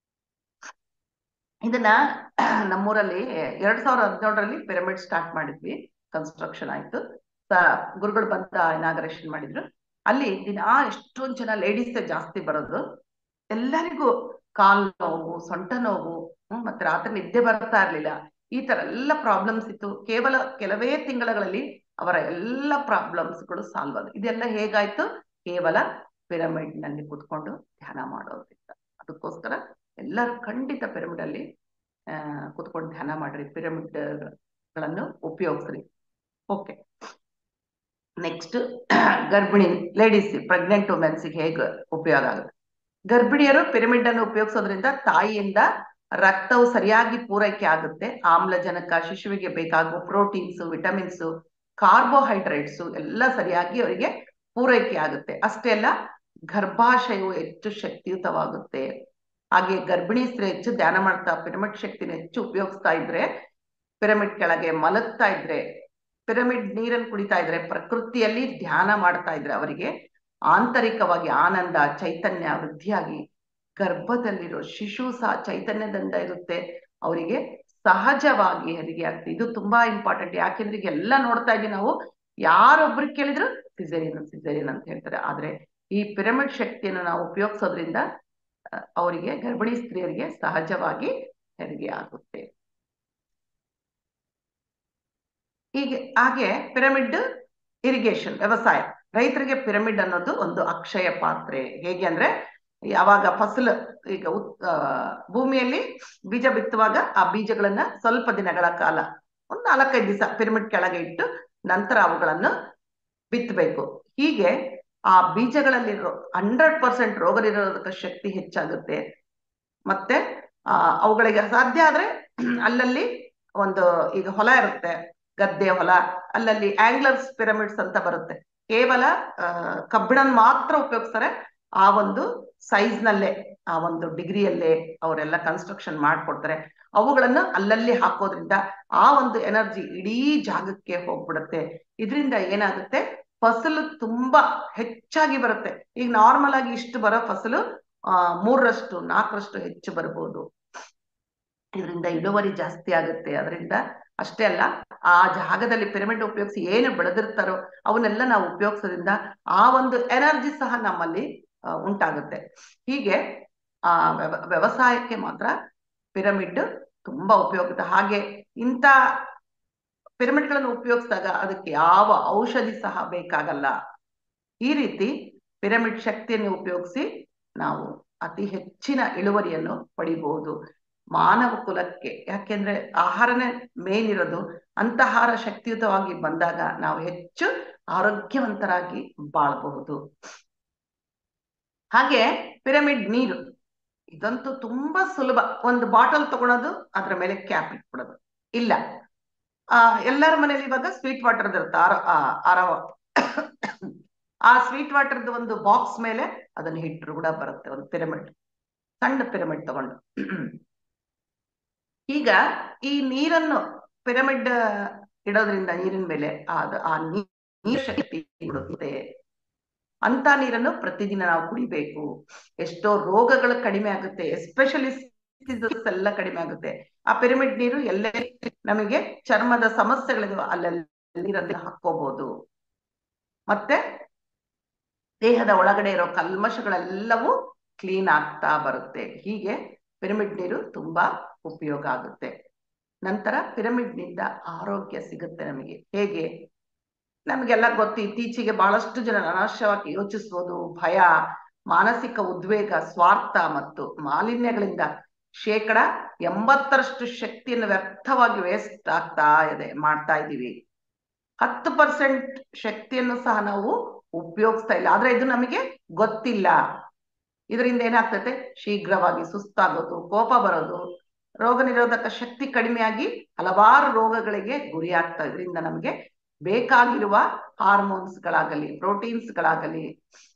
ಇದನ್ನ ನಮ್ಮೂರಲ್ಲಿ ಎರಡ್ ಸಾವಿರದ ಹದಿನೇಳರಲ್ಲಿ ಪಿರಮಿಡ್ ಸ್ಟಾರ್ಟ್ ಮಾಡಿದ್ವಿ ಕನ್ಸ್ಟ್ರಕ್ಷನ್ ಆಯ್ತು ಗುರುಗಳು ಬಂದ ಇನಾಗರೇಷನ್ ಮಾಡಿದ್ರು ಅಲ್ಲಿ ದಿನಾ ಎಷ್ಟೊಂದ್ ಜನ ಲೇಡೀಸ್ ಜಾಸ್ತಿ ಬರೋದು ಎಲ್ಲರಿಗೂ ಕಾಲ್ ನೋವು ಸೊಂಟ ನೋವು ಮತ್ತೆ ರಾತ್ರಿ ನಿದ್ದೆ ಬರ್ತಾ ಇರ್ಲಿಲ್ಲ ಈ ತರ ಎಲ್ಲ ಪ್ರಾಬ್ಲಮ್ಸ್ ಇತ್ತು ಕೇವಲ ಕೆಲವೇ ತಿಂಗಳಲ್ಲಿ ಅವರ ಎಲ್ಲ ಪ್ರಾಬ್ಲಮ್ಸ್ಗಳು ಸಾಲ್ವ್ ಆದ ಇದೆಲ್ಲ ಹೇಗಾಯ್ತು ಕೇವಲ ಪಿರಮಿಡ್ ನಲ್ಲಿ ಕುತ್ಕೊಂಡು ಧ್ಯಾನ ಮಾಡೋದ್ರಿಂದ ಅದಕ್ಕೋಸ್ಕರ ಎಲ್ಲರೂ ಖಂಡಿತ ಪಿರಮಿಡ್ ಅಲ್ಲಿ ಆ ಕುತ್ಕೊಂಡು ಧ್ಯಾನ ಮಾಡ್ರಿ ಪಿರಮಿಡ್ ಗಳನ್ನು ಉಪಯೋಗಿಸ್ರಿ ಓಕೆ ನೆಕ್ಸ್ಟ್ ಗರ್ಭಿಣಿ ಲೇಡೀಸ್ ಪ್ರೆಗ್ನೆಂಟ್ ವುಮೆನ್ಸ್ಗೆ ಹೇಗೆ ಉಪಯೋಗ ಆಗುತ್ತೆ ಗರ್ಭಿಣಿಯರು ಪಿರಮಿಡ್ ಅನ್ನು ಉಪಯೋಗಿಸೋದ್ರಿಂದ ತಾಯಿಯಿಂದ ರಕ್ತವು ಸರಿಯಾಗಿ ಪೂರೈಕೆ ಆಗುತ್ತೆ ಆಮ್ಲಜನಕ ಶಿಶುವಿಗೆ ಬೇಕಾಗುವ ಪ್ರೋಟೀನ್ಸ್ ವಿಟಮಿನ್ಸ್ ಕಾರ್ಬೋಹೈಡ್ರೇಟ್ಸ್ ಎಲ್ಲ ಸರಿಯಾಗಿ ಅವರಿಗೆ ಪೂರೈಕೆ ಆಗುತ್ತೆ ಅಷ್ಟೇ ಅಲ್ಲ ಗರ್ಭಾಶಯವು ಹೆಚ್ಚು ಶಕ್ತಿಯುತವಾಗುತ್ತೆ ಹಾಗೆ ಗರ್ಭಿಣಿ ಸ್ತ್ರೀ ಹೆಚ್ಚು ಧ್ಯಾನ ಮಾಡ್ತಾ ಪಿರಮಿಡ್ ಶಕ್ತಿನ ಹೆಚ್ಚು ಉಪಯೋಗಿಸ್ತಾ ಇದ್ರೆ ಪಿರಮಿಡ್ ಕೆಳಗೆ ಮಲಗ್ತಾ ಇದ್ರೆ ಪಿರಮಿಡ್ ನೀರನ್ನು ಕುಡಿತಾ ಇದ್ರೆ ಪ್ರಕೃತಿಯಲ್ಲಿ ಧ್ಯಾನ ಮಾಡ್ತಾ ಇದ್ರೆ ಅವರಿಗೆ ಆಂತರಿಕವಾಗಿ ಆನಂದ ಚೈತನ್ಯ ವೃದ್ಧಿಯಾಗಿ ಗರ್ಭದಲ್ಲಿರೋ ಶಿಶು ಸಹ ಚೈತನ್ಯದಿಂದ ಇರುತ್ತೆ ಅವರಿಗೆ ಸಹಜವಾಗಿ ಹೆರಿಗೆ ಆಗ್ತದೆ ಇದು ತುಂಬಾ ಇಂಪಾರ್ಟೆಂಟ್ ಯಾಕೆಂದ್ರೆ ಈಗ ಎಲ್ಲ ನೋಡ್ತಾ ಇದ್ದೀವಿ ನಾವು ಯಾರೊಬ್ರು ಕೇಳಿದ್ರು ಸಿಸೇರಿಯನ್ ಸಿಸೇರಿಯನ್ ಅಂತ ಹೇಳ್ತಾರೆ ಆದ್ರೆ ಈ ಪಿರಮಿಡ್ ಶಕ್ತಿಯನ್ನು ನಾವು ಉಪಯೋಗಿಸೋದ್ರಿಂದ ಅವರಿಗೆ ಗರ್ಭಿಣಿ ಸ್ತ್ರೀಯರಿಗೆ ಸಹಜವಾಗಿ ಹೆರಿಗೆ ಆಗುತ್ತೆ ಹೀಗೆ ಹಾಗೆ ಪಿರಮಿಡ್ ಇರಿಗೇಷನ್ ವ್ಯವಸಾಯ ರೈತರಿಗೆ ಪಿರಮಿಡ್ ಅನ್ನೋದು ಒಂದು ಅಕ್ಷಯ ಪಾತ್ರೆ ಹೇಗೆ ಅಂದ್ರೆ ಯಾವಾಗ ಫಸಲು ಈಗ ಭೂಮಿಯಲ್ಲಿ ಬೀಜ ಬಿತ್ತುವಾಗ ಆ ಬೀಜಗಳನ್ನ ಸ್ವಲ್ಪ ದಿನಗಳ ಕಾಲ ಒಂದು ನಾಲ್ಕೈದು ದಿವಸ ಪಿರಮಿಡ್ ಕೆಳಗೆ ಇಟ್ಟು ನಂತರ ಅವುಗಳನ್ನು ಬಿತ್ತಬೇಕು ಹೀಗೆ ಆ ಬೀಜಗಳಲ್ಲಿರೋ ಹಂಡ್ರೆಡ್ ಪರ್ಸೆಂಟ್ ರೋಗ ನಿರೋಧಕ ಶಕ್ತಿ ಹೆಚ್ಚಾಗುತ್ತೆ ಮತ್ತೆ ಆ ಅವುಗಳಿಗೆ ಸಾಧ್ಯ ಆದ್ರೆ ಅಲ್ಲಲ್ಲಿ ಒಂದು ಈಗ ಹೊಲ ಇರುತ್ತೆ ಗದ್ದೆ ಹೊಲ ಅಲ್ಲಲ್ಲಿ ಆಂಗ್ಲರ್ಸ್ ಪಿರಮಿಡ್ಸ್ ಅಂತ ಬರುತ್ತೆ ಕೇವಲ ಕಬ್ಬಿಣನ್ ಮಾತ್ರ ಉಪಯೋಗಿಸ್ತಾರೆ ಆ ಒಂದು ಸೈಜ್ ನಲ್ಲೇ ಆ ಒಂದು ಡಿಗ್ರಿಯಲ್ಲೇ ಅವರೆಲ್ಲ ಕನ್ಸ್ಟ್ರಕ್ಷನ್ ಮಾಡ್ಕೊಡ್ತಾರೆ ಅವುಗಳನ್ನು ಅಲ್ಲಲ್ಲಿ ಹಾಕೋದ್ರಿಂದ ಆ ಒಂದು ಎನರ್ಜಿ ಇಡೀ ಜಾಗಕ್ಕೆ ಹೋಗ್ಬಿಡುತ್ತೆ ಇದರಿಂದ ಏನಾಗುತ್ತೆ ಫಸಲು ತುಂಬಾ ಹೆಚ್ಚಾಗಿ ಬರುತ್ತೆ ಈಗ ನಾರ್ಮಲ್ ಆಗಿ ಇಷ್ಟು ಬರೋ ಫಸಲು ಆ ಮೂರರಷ್ಟು ನಾಲ್ಕರಷ್ಟು ಹೆಚ್ಚು ಬರ್ಬೋದು ಇದರಿಂದ ಇಳುವರಿ ಜಾಸ್ತಿ ಆಗುತ್ತೆ ಅದರಿಂದ ಅಷ್ಟೇ ಅಲ್ಲ ಆ ಜಾಗದಲ್ಲಿ ಪಿರಮಿಡ್ ಉಪಯೋಗಿಸಿ ಏನು ಬೆಳೆದಿರ್ತಾರೋ ಅವನ್ನೆಲ್ಲ ನಾವು ಉಪಯೋಗಿಸೋದ್ರಿಂದ ಆ ಒಂದು ಎನರ್ಜಿ ಸಹ ನಮ್ಮಲ್ಲಿ ಉಂಟಾಗುತ್ತೆ ಹೀಗೆ ಆ ವ್ಯವ ವ್ಯವಸಾಯಕ್ಕೆ ಮಾತ್ರ ಪಿರಮಿಡ್ ತುಂಬಾ ಉಪಯೋಗಿತ ಹಾಗೆ ಇಂಥ ಪಿರಮಿಡ್ಗಳನ್ನು ಉಪಯೋಗಿಸಿದಾಗ ಅದಕ್ಕೆ ಯಾವ ಔಷಧಿ ಸಹ ಬೇಕಾಗಲ್ಲ ಈ ರೀತಿ ಪಿರಮಿಡ್ ಶಕ್ತಿಯನ್ನು ಉಪಯೋಗಿಸಿ ನಾವು ಅತಿ ಹೆಚ್ಚಿನ ಇಳುವರಿಯನ್ನು ಪಡಿಬಹುದು ಮಾನವ ಕುಲಕ್ಕೆ ಯಾಕೆಂದ್ರೆ ಆಹಾರನೇ ಮೇನ್ ಇರೋದು ಅಂತಹಾರ ಶಕ್ತಿಯುತವಾಗಿ ಬಂದಾಗ ನಾವು ಹೆಚ್ಚು ಆರೋಗ್ಯವಂತರಾಗಿ ಬಾಳಬಹುದು ಹಾಗೆ ಪಿರಮಿಡ್ ನೀರು ಇದಂತೂ ತುಂಬಾ ಸುಲಭ ಒಂದು ಬಾಟಲ್ ತಗೊಳೋದು ಅದ್ರ ಮೇಲೆ ಕ್ಯಾಪ್ ಇಟ್ಬಿಡೋದು ಇಲ್ಲ ಆ ಎಲ್ಲರ ಮನೇಲಿ ಇವಾಗ ಸ್ವೀಟ್ ವಾಟರ್ ಇರುತ್ತೆ ಆರ ಆರವ ಆ ಸ್ವೀಟ್ ವಾಟರ್ದು ಒಂದು ಬಾಕ್ಸ್ ಮೇಲೆ ಅದನ್ನ ಹಿಟ್ಟರು ಕೂಡ ಬರುತ್ತೆ ಒಂದು ಪಿರಮಿಡ್ ಸಣ್ಣ ಪಿರಮಿಡ್ ತಗೊಂಡು ಈಗ ಈ ನೀರನ್ನು ಪಿರಮಿಡ್ ಇಡೋದ್ರಿಂದ ನೀರಿನ ಮೇಲೆ ಅದು ಆ ನೀರು ಶಕ್ತಿ ಬಿಡುತ್ತೆ ಅಂತ ನೀರನ್ನು ಪ್ರತಿದಿನ ನಾವು ಕುಡಿಬೇಕು ಎಷ್ಟೋ ರೋಗಗಳು ಕಡಿಮೆ ಆಗುತ್ತೆ ಎಸ್ಪೆಷಲಿ ಎಲ್ಲ ಕಡಿಮೆ ಆಗುತ್ತೆ ಆ ಪಿರಮಿಡ್ ನೀರು ಎಲ್ಲೇ ನಮಗೆ ಚರ್ಮದ ಸಮಸ್ಯೆಗಳಿದಾವೆ ಅಲ್ಲೆಲ್ಲ ನೀರನ್ನು ಹಾಕೋಬಹುದು ಮತ್ತೆ ದೇಹದ ಒಳಗಡೆ ಇರೋ ಕಲ್ಮಶಗಳೆಲ್ಲವೂ ಕ್ಲೀನ್ ಆಗ್ತಾ ಬರುತ್ತೆ ಹೀಗೆ ಪಿರಮಿಡ್ ನೀರು ತುಂಬಾ ಉಪಯೋಗ ಆಗುತ್ತೆ ನಂತರ ಪಿರಮಿಡ್ ನಿಂದ ಆರೋಗ್ಯ ಸಿಗುತ್ತೆ ನಮಗೆ ಹೇಗೆ ನಮಗೆಲ್ಲ ಗೊತ್ತು ಇತ್ತೀಚೆಗೆ ಬಹಳಷ್ಟು ಜನ ಅನಾವಶ್ಯವಾಗಿ ಯೋಚಿಸುವುದು ಭಯ ಮಾನಸಿಕ ಉದ್ವೇಗ ಸ್ವಾರ್ಥ ಮತ್ತು ಮಾಲಿನ್ಯಗಳಿಂದ ಶೇಕಡ ಎಂಬತ್ತರಷ್ಟು ಶಕ್ತಿಯನ್ನು ವ್ಯರ್ಥವಾಗಿ ವೇಸ್ಟ್ ಆಗ್ತಾ ಇದೆ ಮಾಡ್ತಾ ಇದ್ದೀವಿ ಹತ್ತು ಪರ್ಸೆಂಟ್ ಶಕ್ತಿಯನ್ನು ಸಹ ನಾವು ಉಪಯೋಗಿಸ್ತಾ ಇಲ್ಲ ಆದ್ರೆ ಇದು ನಮಗೆ ಗೊತ್ತಿಲ್ಲ ಇದರಿಂದ ಏನಾಗ್ತೈತೆ ಶೀಘ್ರವಾಗಿ ಸುಸ್ತಾಗೋದು ಕೋಪ ಬರೋದು ರೋಗ ನಿರೋಧಕ ಶಕ್ತಿ ಕಡಿಮೆಯಾಗಿ ಹಲವಾರು ರೋಗಗಳಿಗೆ ಗುರಿ ಆಗ್ತಾ ಇದರಿಂದ ನಮಗೆ ಬೇಕಾಗಿರುವ ಹಾರ್ಮೋನ್ಸ್ಗಳಾಗಲಿ ಪ್ರೋಟೀನ್ಸ್ಗಳಾಗಲಿ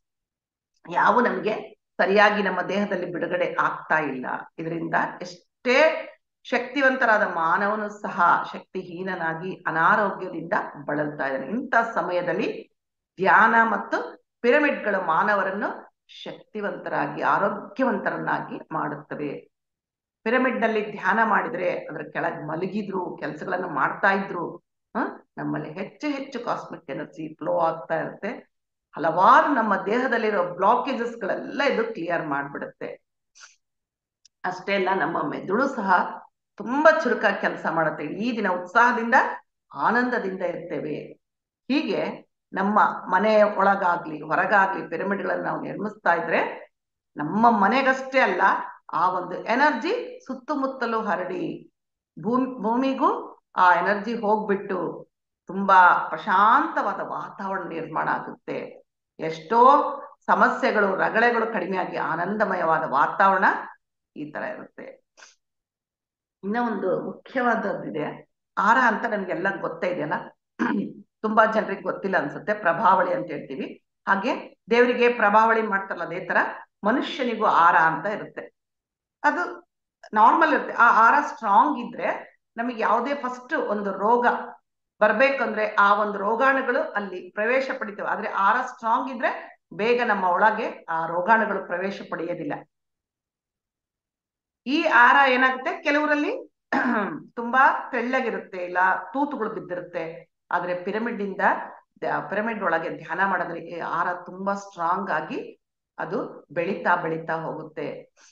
ಯಾವ ನಮಗೆ ಸರಿಯಾಗಿ ನಮ್ಮ ದೇಹದಲ್ಲಿ ಬಿಡುಗಡೆ ಆಗ್ತಾ ಇಲ್ಲ ಇದರಿಂದ ಎಷ್ಟೇ ಶಕ್ತಿವಂತರಾದ ಮಾನವನು ಸಹ ಶಕ್ತಿಹೀನನಾಗಿ ಅನಾರೋಗ್ಯದಿಂದ ಬಳಲ್ತಾ ಇದ್ದಾನೆ ಇಂಥ ಸಮಯದಲ್ಲಿ ಧ್ಯಾನ ಮತ್ತು ಪಿರಮಿಡ್ಗಳು ಮಾನವರನ್ನು ಶಕ್ತಿವಂತರಾಗಿ ಆರೋಗ್ಯವಂತರನ್ನಾಗಿ ಮಾಡುತ್ತವೆ ಪಿರಮಿಡ್ ನಲ್ಲಿ ಧ್ಯಾನ ಮಾಡಿದ್ರೆ ಅದ್ರ ಕೆಳಗೆ ಮಲಗಿದ್ರು ಕೆಲಸಗಳನ್ನು ಮಾಡ್ತಾ ಇದ್ರು ನಮ್ಮಲ್ಲಿ ಹೆಚ್ಚು ಹೆಚ್ಚು ಕಾಸ್ಮಿಕ್ ಎನರ್ಜಿ ಫ್ಲೋ ಆಗ್ತಾ ಇರುತ್ತೆ ಹಲವಾರು ನಮ್ಮ ದೇಹದಲ್ಲಿರೋ ಬ್ಲಾಕೇಜಸ್ ಗಳೆಲ್ಲ ಇದು ಕ್ಲಿಯರ್ ಮಾಡ್ಬಿಡುತ್ತೆ ಅಷ್ಟೇ ಅಲ್ಲ ನಮ್ಮ ಮೆದುಳು ಸಹ ತುಂಬಾ ಚುರುಕಾಗಿ ಕೆಲಸ ಮಾಡುತ್ತೆ ಈ ದಿನ ಉತ್ಸಾಹದಿಂದ ಆನಂದದಿಂದ ಇರ್ತೇವೆ ಹೀಗೆ ನಮ್ಮ ಮನೆ ಒಳಗಾಗ್ಲಿ ಹೊರಗಾಗ್ಲಿ ಪಿರಮಿಡ್ಗಳನ್ನು ನಾವು ನಿರ್ಮಿಸ್ತಾ ಇದ್ರೆ ನಮ್ಮ ಮನೆಗಷ್ಟೇ ಅಲ್ಲ ಆ ಒಂದು ಎನರ್ಜಿ ಸುತ್ತಮುತ್ತಲೂ ಹರಡಿ ಭೂಮಿ ಭೂಮಿಗೂ ಆ ಎನರ್ಜಿ ಹೋಗ್ಬಿಟ್ಟು ತುಂಬಾ ಪ್ರಶಾಂತವಾದ ವಾತಾವರಣ ನಿರ್ಮಾಣ ಆಗುತ್ತೆ ಎಷ್ಟೋ ಸಮಸ್ಯೆಗಳು ರಗಳೆಗಳು ಕಡಿಮೆಯಾಗಿ ಆನಂದಮಯವಾದ ವಾತಾವರಣ ಈ ತರ ಇರುತ್ತೆ ಇನ್ನ ಒಂದು ಮುಖ್ಯವಾದದ್ದಿದೆ ಆರ ಅಂತ ನಮ್ಗೆಲ್ಲ ಗೊತ್ತೇ ಇದೆಯಲ್ಲ ತುಂಬಾ ಜನರಿಗೆ ಗೊತ್ತಿಲ್ಲ ಅನ್ಸುತ್ತೆ ಪ್ರಭಾವಳಿ ಅಂತ ಹೇಳ್ತೀವಿ ಹಾಗೆ ದೇವರಿಗೆ ಪ್ರಭಾವಳಿ ಮಾಡ್ತಾರಲ್ಲ ಅದೇ ತರ ಮನುಷ್ಯನಿಗೂ ಆರ ಅಂತ ಇರುತ್ತೆ ಅದು ನಾರ್ಮಲ್ ಇರುತ್ತೆ ಆ ಆರ ಸ್ಟ್ರಾಂಗ್ ಇದ್ರೆ ನಮಗೆ ಯಾವುದೇ ಫಸ್ಟ್ ಒಂದು ರೋಗ ಬರ್ಬೇಕಂದ್ರೆ ಆ ಒಂದು ರೋಗಾಣುಗಳು ಅಲ್ಲಿ ಪ್ರವೇಶ ಪಡಿತೇವೆ ಆದ್ರೆ ಆರ ಸ್ಟ್ರಾಂಗ್ ಇದ್ರೆ ಬೇಗ ನಮ್ಮ ಒಳಗೆ ಆ ರೋಗಾಣುಗಳು ಪ್ರವೇಶ ಪಡೆಯೋದಿಲ್ಲ ಈ ಆರ ಏನಾಗುತ್ತೆ ಕೆಲವರಲ್ಲಿ ತುಂಬಾ ತೆಳ್ಳಗಿರುತ್ತೆ ಇಲ್ಲ ತೂತುಗಳು ಬಿದ್ದಿರುತ್ತೆ ಆದ್ರೆ ಪಿರಮಿಡ್ ಇಂದ ಪಿರಮಿಡ್ ಒಳಗೆ ಧ್ಯಾನ ಮಾಡಿದ್ರೆ ಈ ಆರ ತುಂಬಾ ಸ್ಟ್ರಾಂಗ್ ಆಗಿ ಅದು ಬೆಳೀತಾ ಬೆಳೀತಾ ಹೋಗುತ್ತೆ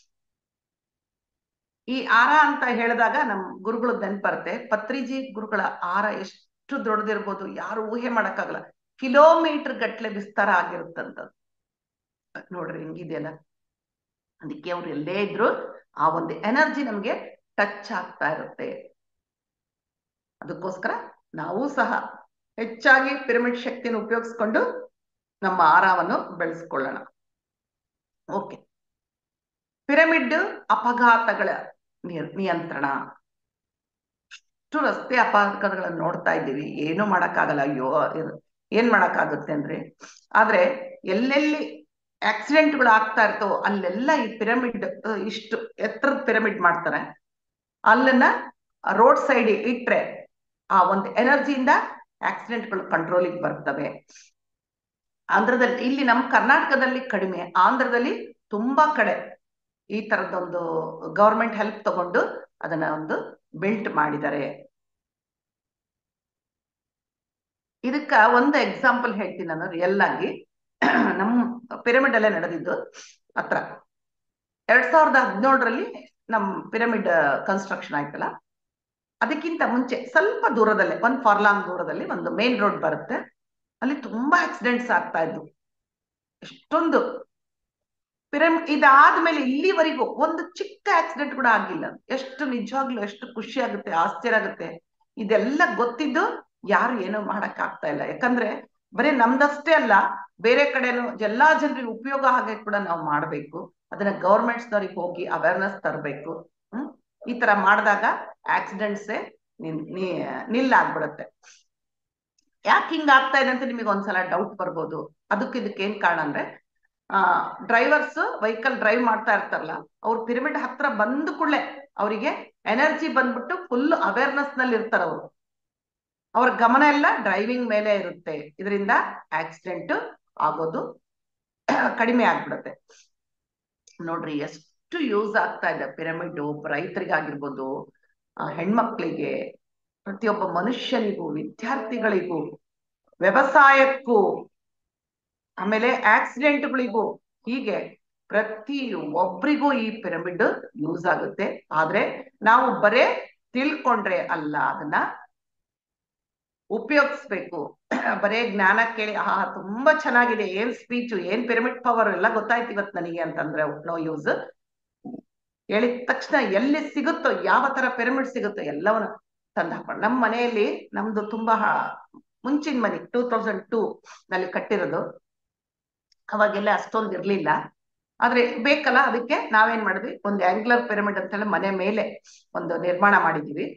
ಈ ಆರ ಅಂತ ಹೇಳಿದಾಗ ನಮ್ ಗುರುಗಳು ನೆನ್ಪರುತ್ತೆ ಪತ್ರಿಜಿ ಗುರುಗಳ ಆರ ಎಷ್ಟು ದೊಡ್ಡದಿರ್ಬೋದು ಯಾರು ಊಹೆ ಮಾಡಕ್ಕಾಗಲ್ಲ ಕಿಲೋಮೀಟರ್ ಗಟ್ಲೆ ವಿಸ್ತಾರ ಆಗಿರುತ್ತಂತ ನೋಡ್ರಿ ಹಿಂಗಿದೆಯಲ್ಲ ಅದಕ್ಕೆ ಅವ್ರು ಎಲ್ಲೇ ಇದ್ರು ಆ ಒಂದು ಎನರ್ಜಿ ನಮ್ಗೆ ಟಚ್ ಆಗ್ತಾ ಇರುತ್ತೆ ಅದಕ್ಕೋಸ್ಕರ ನಾವು ಸಹ ಹೆಚ್ಚಾಗಿ ಪಿರಮಿಡ್ ಶಕ್ತಿಯನ್ನು ಉಪಯೋಗಿಸ್ಕೊಂಡು ನಮ್ಮ ಆಹಾರವನ್ನು ಬೆಳೆಸ್ಕೊಳ್ಳೋಣ ಓಕೆ ಪಿರಮಿಡ್ ಅಪಘಾತಗಳ ನಿಯಂತ್ರಣ ಅಷ್ಟು ರಸ್ತೆ ಅಪಘಾತಗಳನ್ನು ನೋಡ್ತಾ ಇದ್ದೀವಿ ಏನು ಮಾಡಕ್ಕಾಗಲ್ಲ ಅಯ್ಯೋ ಏನ್ ಮಾಡಕ್ಕಾಗುತ್ತೆ ಅಂದ್ರೆ ಆದ್ರೆ ಎಲ್ಲೆಲ್ಲಿ ಆಕ್ಸಿಡೆಂಟ್ಗಳು ಆಗ್ತಾ ಇರ್ತವೋ ಅಲ್ಲೆಲ್ಲ ಈ ಪಿರಮಿಡ್ ಇಷ್ಟು ಎತ್ತರದ ಪಿರಮಿಡ್ ಮಾಡ್ತಾರೆ ಅಲ್ಲನ್ನ ರೋಡ್ ಸೈಡ್ ಇಟ್ರೆ ಆ ಒಂದು ಎನರ್ಜಿಯಿಂದ ಆಕ್ಸಿಡೆಂಟ್ಗಳು ಕಂಟ್ರೋಲಿಗೆ ಬರ್ತವೆ ಆಂಧ್ರದಲ್ಲಿ ಇಲ್ಲಿ ನಮ್ಮ ಕರ್ನಾಟಕದಲ್ಲಿ ಕಡಿಮೆ ಆಂಧ್ರದಲ್ಲಿ ತುಂಬಾ ಕಡೆ ಈ ತರದೊಂದು ಗವರ್ಮೆಂಟ್ ಹೆಲ್ಪ್ ತಗೊಂಡು ಅದನ್ನ ಒಂದು ಬಿಲ್ಟ್ ಮಾಡಿದ್ದಾರೆ ಇದಕ್ಕ ಒಂದು ಎಕ್ಸಾಂಪಲ್ ಹೇಳ್ತೀನಿ ನಾನು ರಿಯಲ್ ಆಗಿ ನಮ್ಮ ಪಿರಮಿಡ್ ಅಲ್ಲೇ ನಡೆದಿದ್ದು ಹತ್ರ ಎರಡ್ ಸಾವಿರದ ಹದಿನೇಳರಲ್ಲಿ ನಮ್ ಪಿರಮಿಡ್ ಕನ್ಸ್ಟ್ರಕ್ಷನ್ ಆಯ್ತಲ್ಲ ಅದಕ್ಕಿಂತ ಮುಂಚೆ ಸ್ವಲ್ಪ ದೂರದಲ್ಲೇ ಒಂದ್ ಫಾರ್ಲಾಂಗ್ ದೂರದಲ್ಲಿ ಒಂದು ಮೇನ್ ರೋಡ್ ಬರುತ್ತೆ ಅಲ್ಲಿ ತುಂಬಾ ಆಕ್ಸಿಡೆಂಟ್ಸ್ ಆಗ್ತಾ ಇದ್ವು ಎಷ್ಟೊಂದು ಪಿರಮ್ ಇದಾದ್ಮೇಲೆ ಇಲ್ಲಿವರೆಗೂ ಒಂದು ಚಿಕ್ಕ ಆಕ್ಸಿಡೆಂಟ್ ಕೂಡ ಆಗಿಲ್ಲ ಎಷ್ಟು ನಿಜವಾಗ್ಲೂ ಎಷ್ಟು ಖುಷಿ ಆಗುತ್ತೆ ಆಶ್ಚರ್ಯ ಆಗುತ್ತೆ ಇದೆಲ್ಲ ಗೊತ್ತಿದ್ದು ಯಾರು ಏನು ಮಾಡಕ್ ಆಗ್ತಾ ಇಲ್ಲ ಯಾಕಂದ್ರೆ ಬರೀ ನಮ್ದಷ್ಟೇ ಅಲ್ಲ ಬೇರೆ ಕಡೆನು ಎಲ್ಲಾ ಜನರಿಗೆ ಉಪಯೋಗ ಹಾಗೆ ಕೂಡ ನಾವು ಮಾಡ್ಬೇಕು ಅದನ್ನ ಗೌರ್ಮೆಂಟ್ಸ್ನವ್ರಿಗೆ ಹೋಗಿ ಅವೇರ್ನೆಸ್ ತರಬೇಕು ಹ್ಮ್ ಈ ತರ ಮಾಡಿದಾಗ ಆಕ್ಸಿಡೆಂಟ್ಸೇ ನಿಲ್ಲಾಗ್ಬಿಡುತ್ತೆ ಯಾಕೆ ಹಿಂಗ ಆಗ್ತಾ ಇದೆ ಅಂತ ನಿಮಗೆ ಒಂದ್ಸಲ ಡೌಟ್ ಬರ್ಬೋದು ಅದಕ್ಕೆ ಇದಕ್ಕೆ ಏನ್ ಕಾರಣ ಅಂದ್ರೆ ಆ ಡ್ರೈವರ್ಸ್ ವೆಹಿಕಲ್ ಡ್ರೈವ್ ಮಾಡ್ತಾ ಇರ್ತಾರಲ್ಲ ಅವ್ರು ಪಿರಮಿಡ್ ಹತ್ರ ಬಂದ ಕೂಡಲೇ ಅವರಿಗೆ ಎನರ್ಜಿ ಬಂದ್ಬಿಟ್ಟು ಫುಲ್ ಅವೇರ್ನೆಸ್ ನಲ್ಲಿ ಇರ್ತಾರ ಅವರು ಅವ್ರ ಗಮನ ಎಲ್ಲ ಡ್ರೈವಿಂಗ್ ಮೇಲೆ ಇರುತ್ತೆ ಇದರಿಂದ ಆಕ್ಸಿಡೆಂಟ್ ಆಗೋದು ಕಡಿಮೆ ಆಗ್ಬಿಡುತ್ತೆ ನೋಡ್ರಿ ಎಷ್ಟು ಯೂಸ್ ಆಗ್ತಾ ಇದೆ ಪಿರಮಿಡ್ ಒಬ್ಬ ರೈತರಿಗಾಗಿರ್ಬೋದು ಹೆಣ್ಮಕ್ಳಿಗೆ ಪ್ರತಿಯೊಬ್ಬ ಮನುಷ್ಯನಿಗೂ ವಿದ್ಯಾರ್ಥಿಗಳಿಗೂ ವ್ಯವಸಾಯಕ್ಕೂ ಆಮೇಲೆ ಆಕ್ಸಿಡೆಂಟ್ಗಳಿಗೂ ಹೀಗೆ ಪ್ರತಿ ಒಬ್ರಿಗೂ ಈ ಪಿರಮಿಡ್ ಯೂಸ್ ಆಗುತ್ತೆ ಆದ್ರೆ ನಾವು ಬರೇ ತಿಳ್ಕೊಂಡ್ರೆ ಅಲ್ಲ ಅದನ್ನ ಉಪಯೋಗಿಸ್ಬೇಕು ಬರೇ ಜ್ಞಾನ ಕೇಳಿ ಆ ತುಂಬಾ ಚೆನ್ನಾಗಿದೆ ಏನ್ ಸ್ಪೀಚು ಏನ್ ಪಿರಮಿಡ್ ಪವರ್ ಎಲ್ಲ ಗೊತ್ತಾಯ್ತು ಇವತ್ತು ನನಗೆ ಅಂತಂದ್ರೆ ನೋ ಯೂಸ್ ಹೇಳಿದ ತಕ್ಷಣ ಎಲ್ಲಿ ಸಿಗುತ್ತೋ ಯಾವ ತರ ಪಿರಮಿಡ್ ಸಿಗುತ್ತೋ ಎಲ್ಲವನ್ನ ತಂದು ಹಾಕೊಂಡು ನಮ್ಮ ಮನೆಯಲ್ಲಿ ನಮ್ದು ತುಂಬಾ ಮುಂಚಿನ ಮನೆ ಟೂ ತೌಸಂಡ್ ಟೂ ನಲ್ಲಿ ಕಟ್ಟಿರೋದು ಅವಾಗೆಲ್ಲ ಅಷ್ಟೊಂದು ಇರ್ಲಿಲ್ಲ ಆದ್ರೆ ಬೇಕಲ್ಲ ಅದಕ್ಕೆ ನಾವೇನ್ ಮಾಡಿದ್ವಿ ಒಂದು ಆಂಗ್ಲರ್ ಪಿರಮಿಡ್ ಅಂತ ಹೇಳಿ ಮನೆ ಮೇಲೆ ಒಂದು ನಿರ್ಮಾಣ ಮಾಡಿದೀವಿ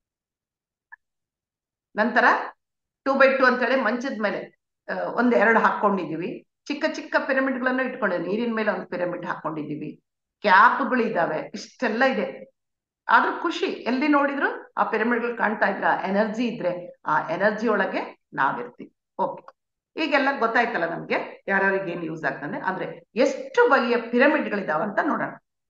ನಂತರ ಟೂ ಬೈ ಟೂ ಅಂತ ಹೇಳಿ ಮಂಚದ ಮೇಲೆ ಒಂದ್ ಎರಡು ಹಾಕೊಂಡಿದೀವಿ ಚಿಕ್ಕ ಚಿಕ್ಕ ಪಿರಮಿಡ್ಗಳನ್ನು ಇಟ್ಕೊಂಡಿದ್ದೀವಿ ನೀರಿನ ಮೇಲೆ ಒಂದು ಪಿರಮಿಡ್ ಹಾಕೊಂಡಿದೀವಿ ಕ್ಯಾಪ್ಗಳು ಇದಾವೆ ಇಷ್ಟೆಲ್ಲ ಇದೆ ಆದ್ರೂ ಖುಷಿ ಎಲ್ಲಿ ನೋಡಿದ್ರು ಆ ಪಿರಮಿಡ್ಗಳು ಕಾಣ್ತಾ ಇದ್ರ ಎನರ್ಜಿ ಇದ್ರೆ ಆ ಎನರ್ಜಿ ಒಳಗೆ ನಾವಿರ್ತೀವಿ ಓಕೆ ಈಗೆಲ್ಲ ಗೊತ್ತಾಯ್ತಲ್ಲ ನಮ್ಗೆ ಯಾರ್ಯಾರಿಗೆ ಏನ್ ಯೂಸ್ ಆಗ್ತದೆ ಅಂದ್ರೆ ಎಷ್ಟು ಬಗೆಯ ಪಿರಮಿಡ್ಗಳಿದಾವಂತ ನೋಡೋಣ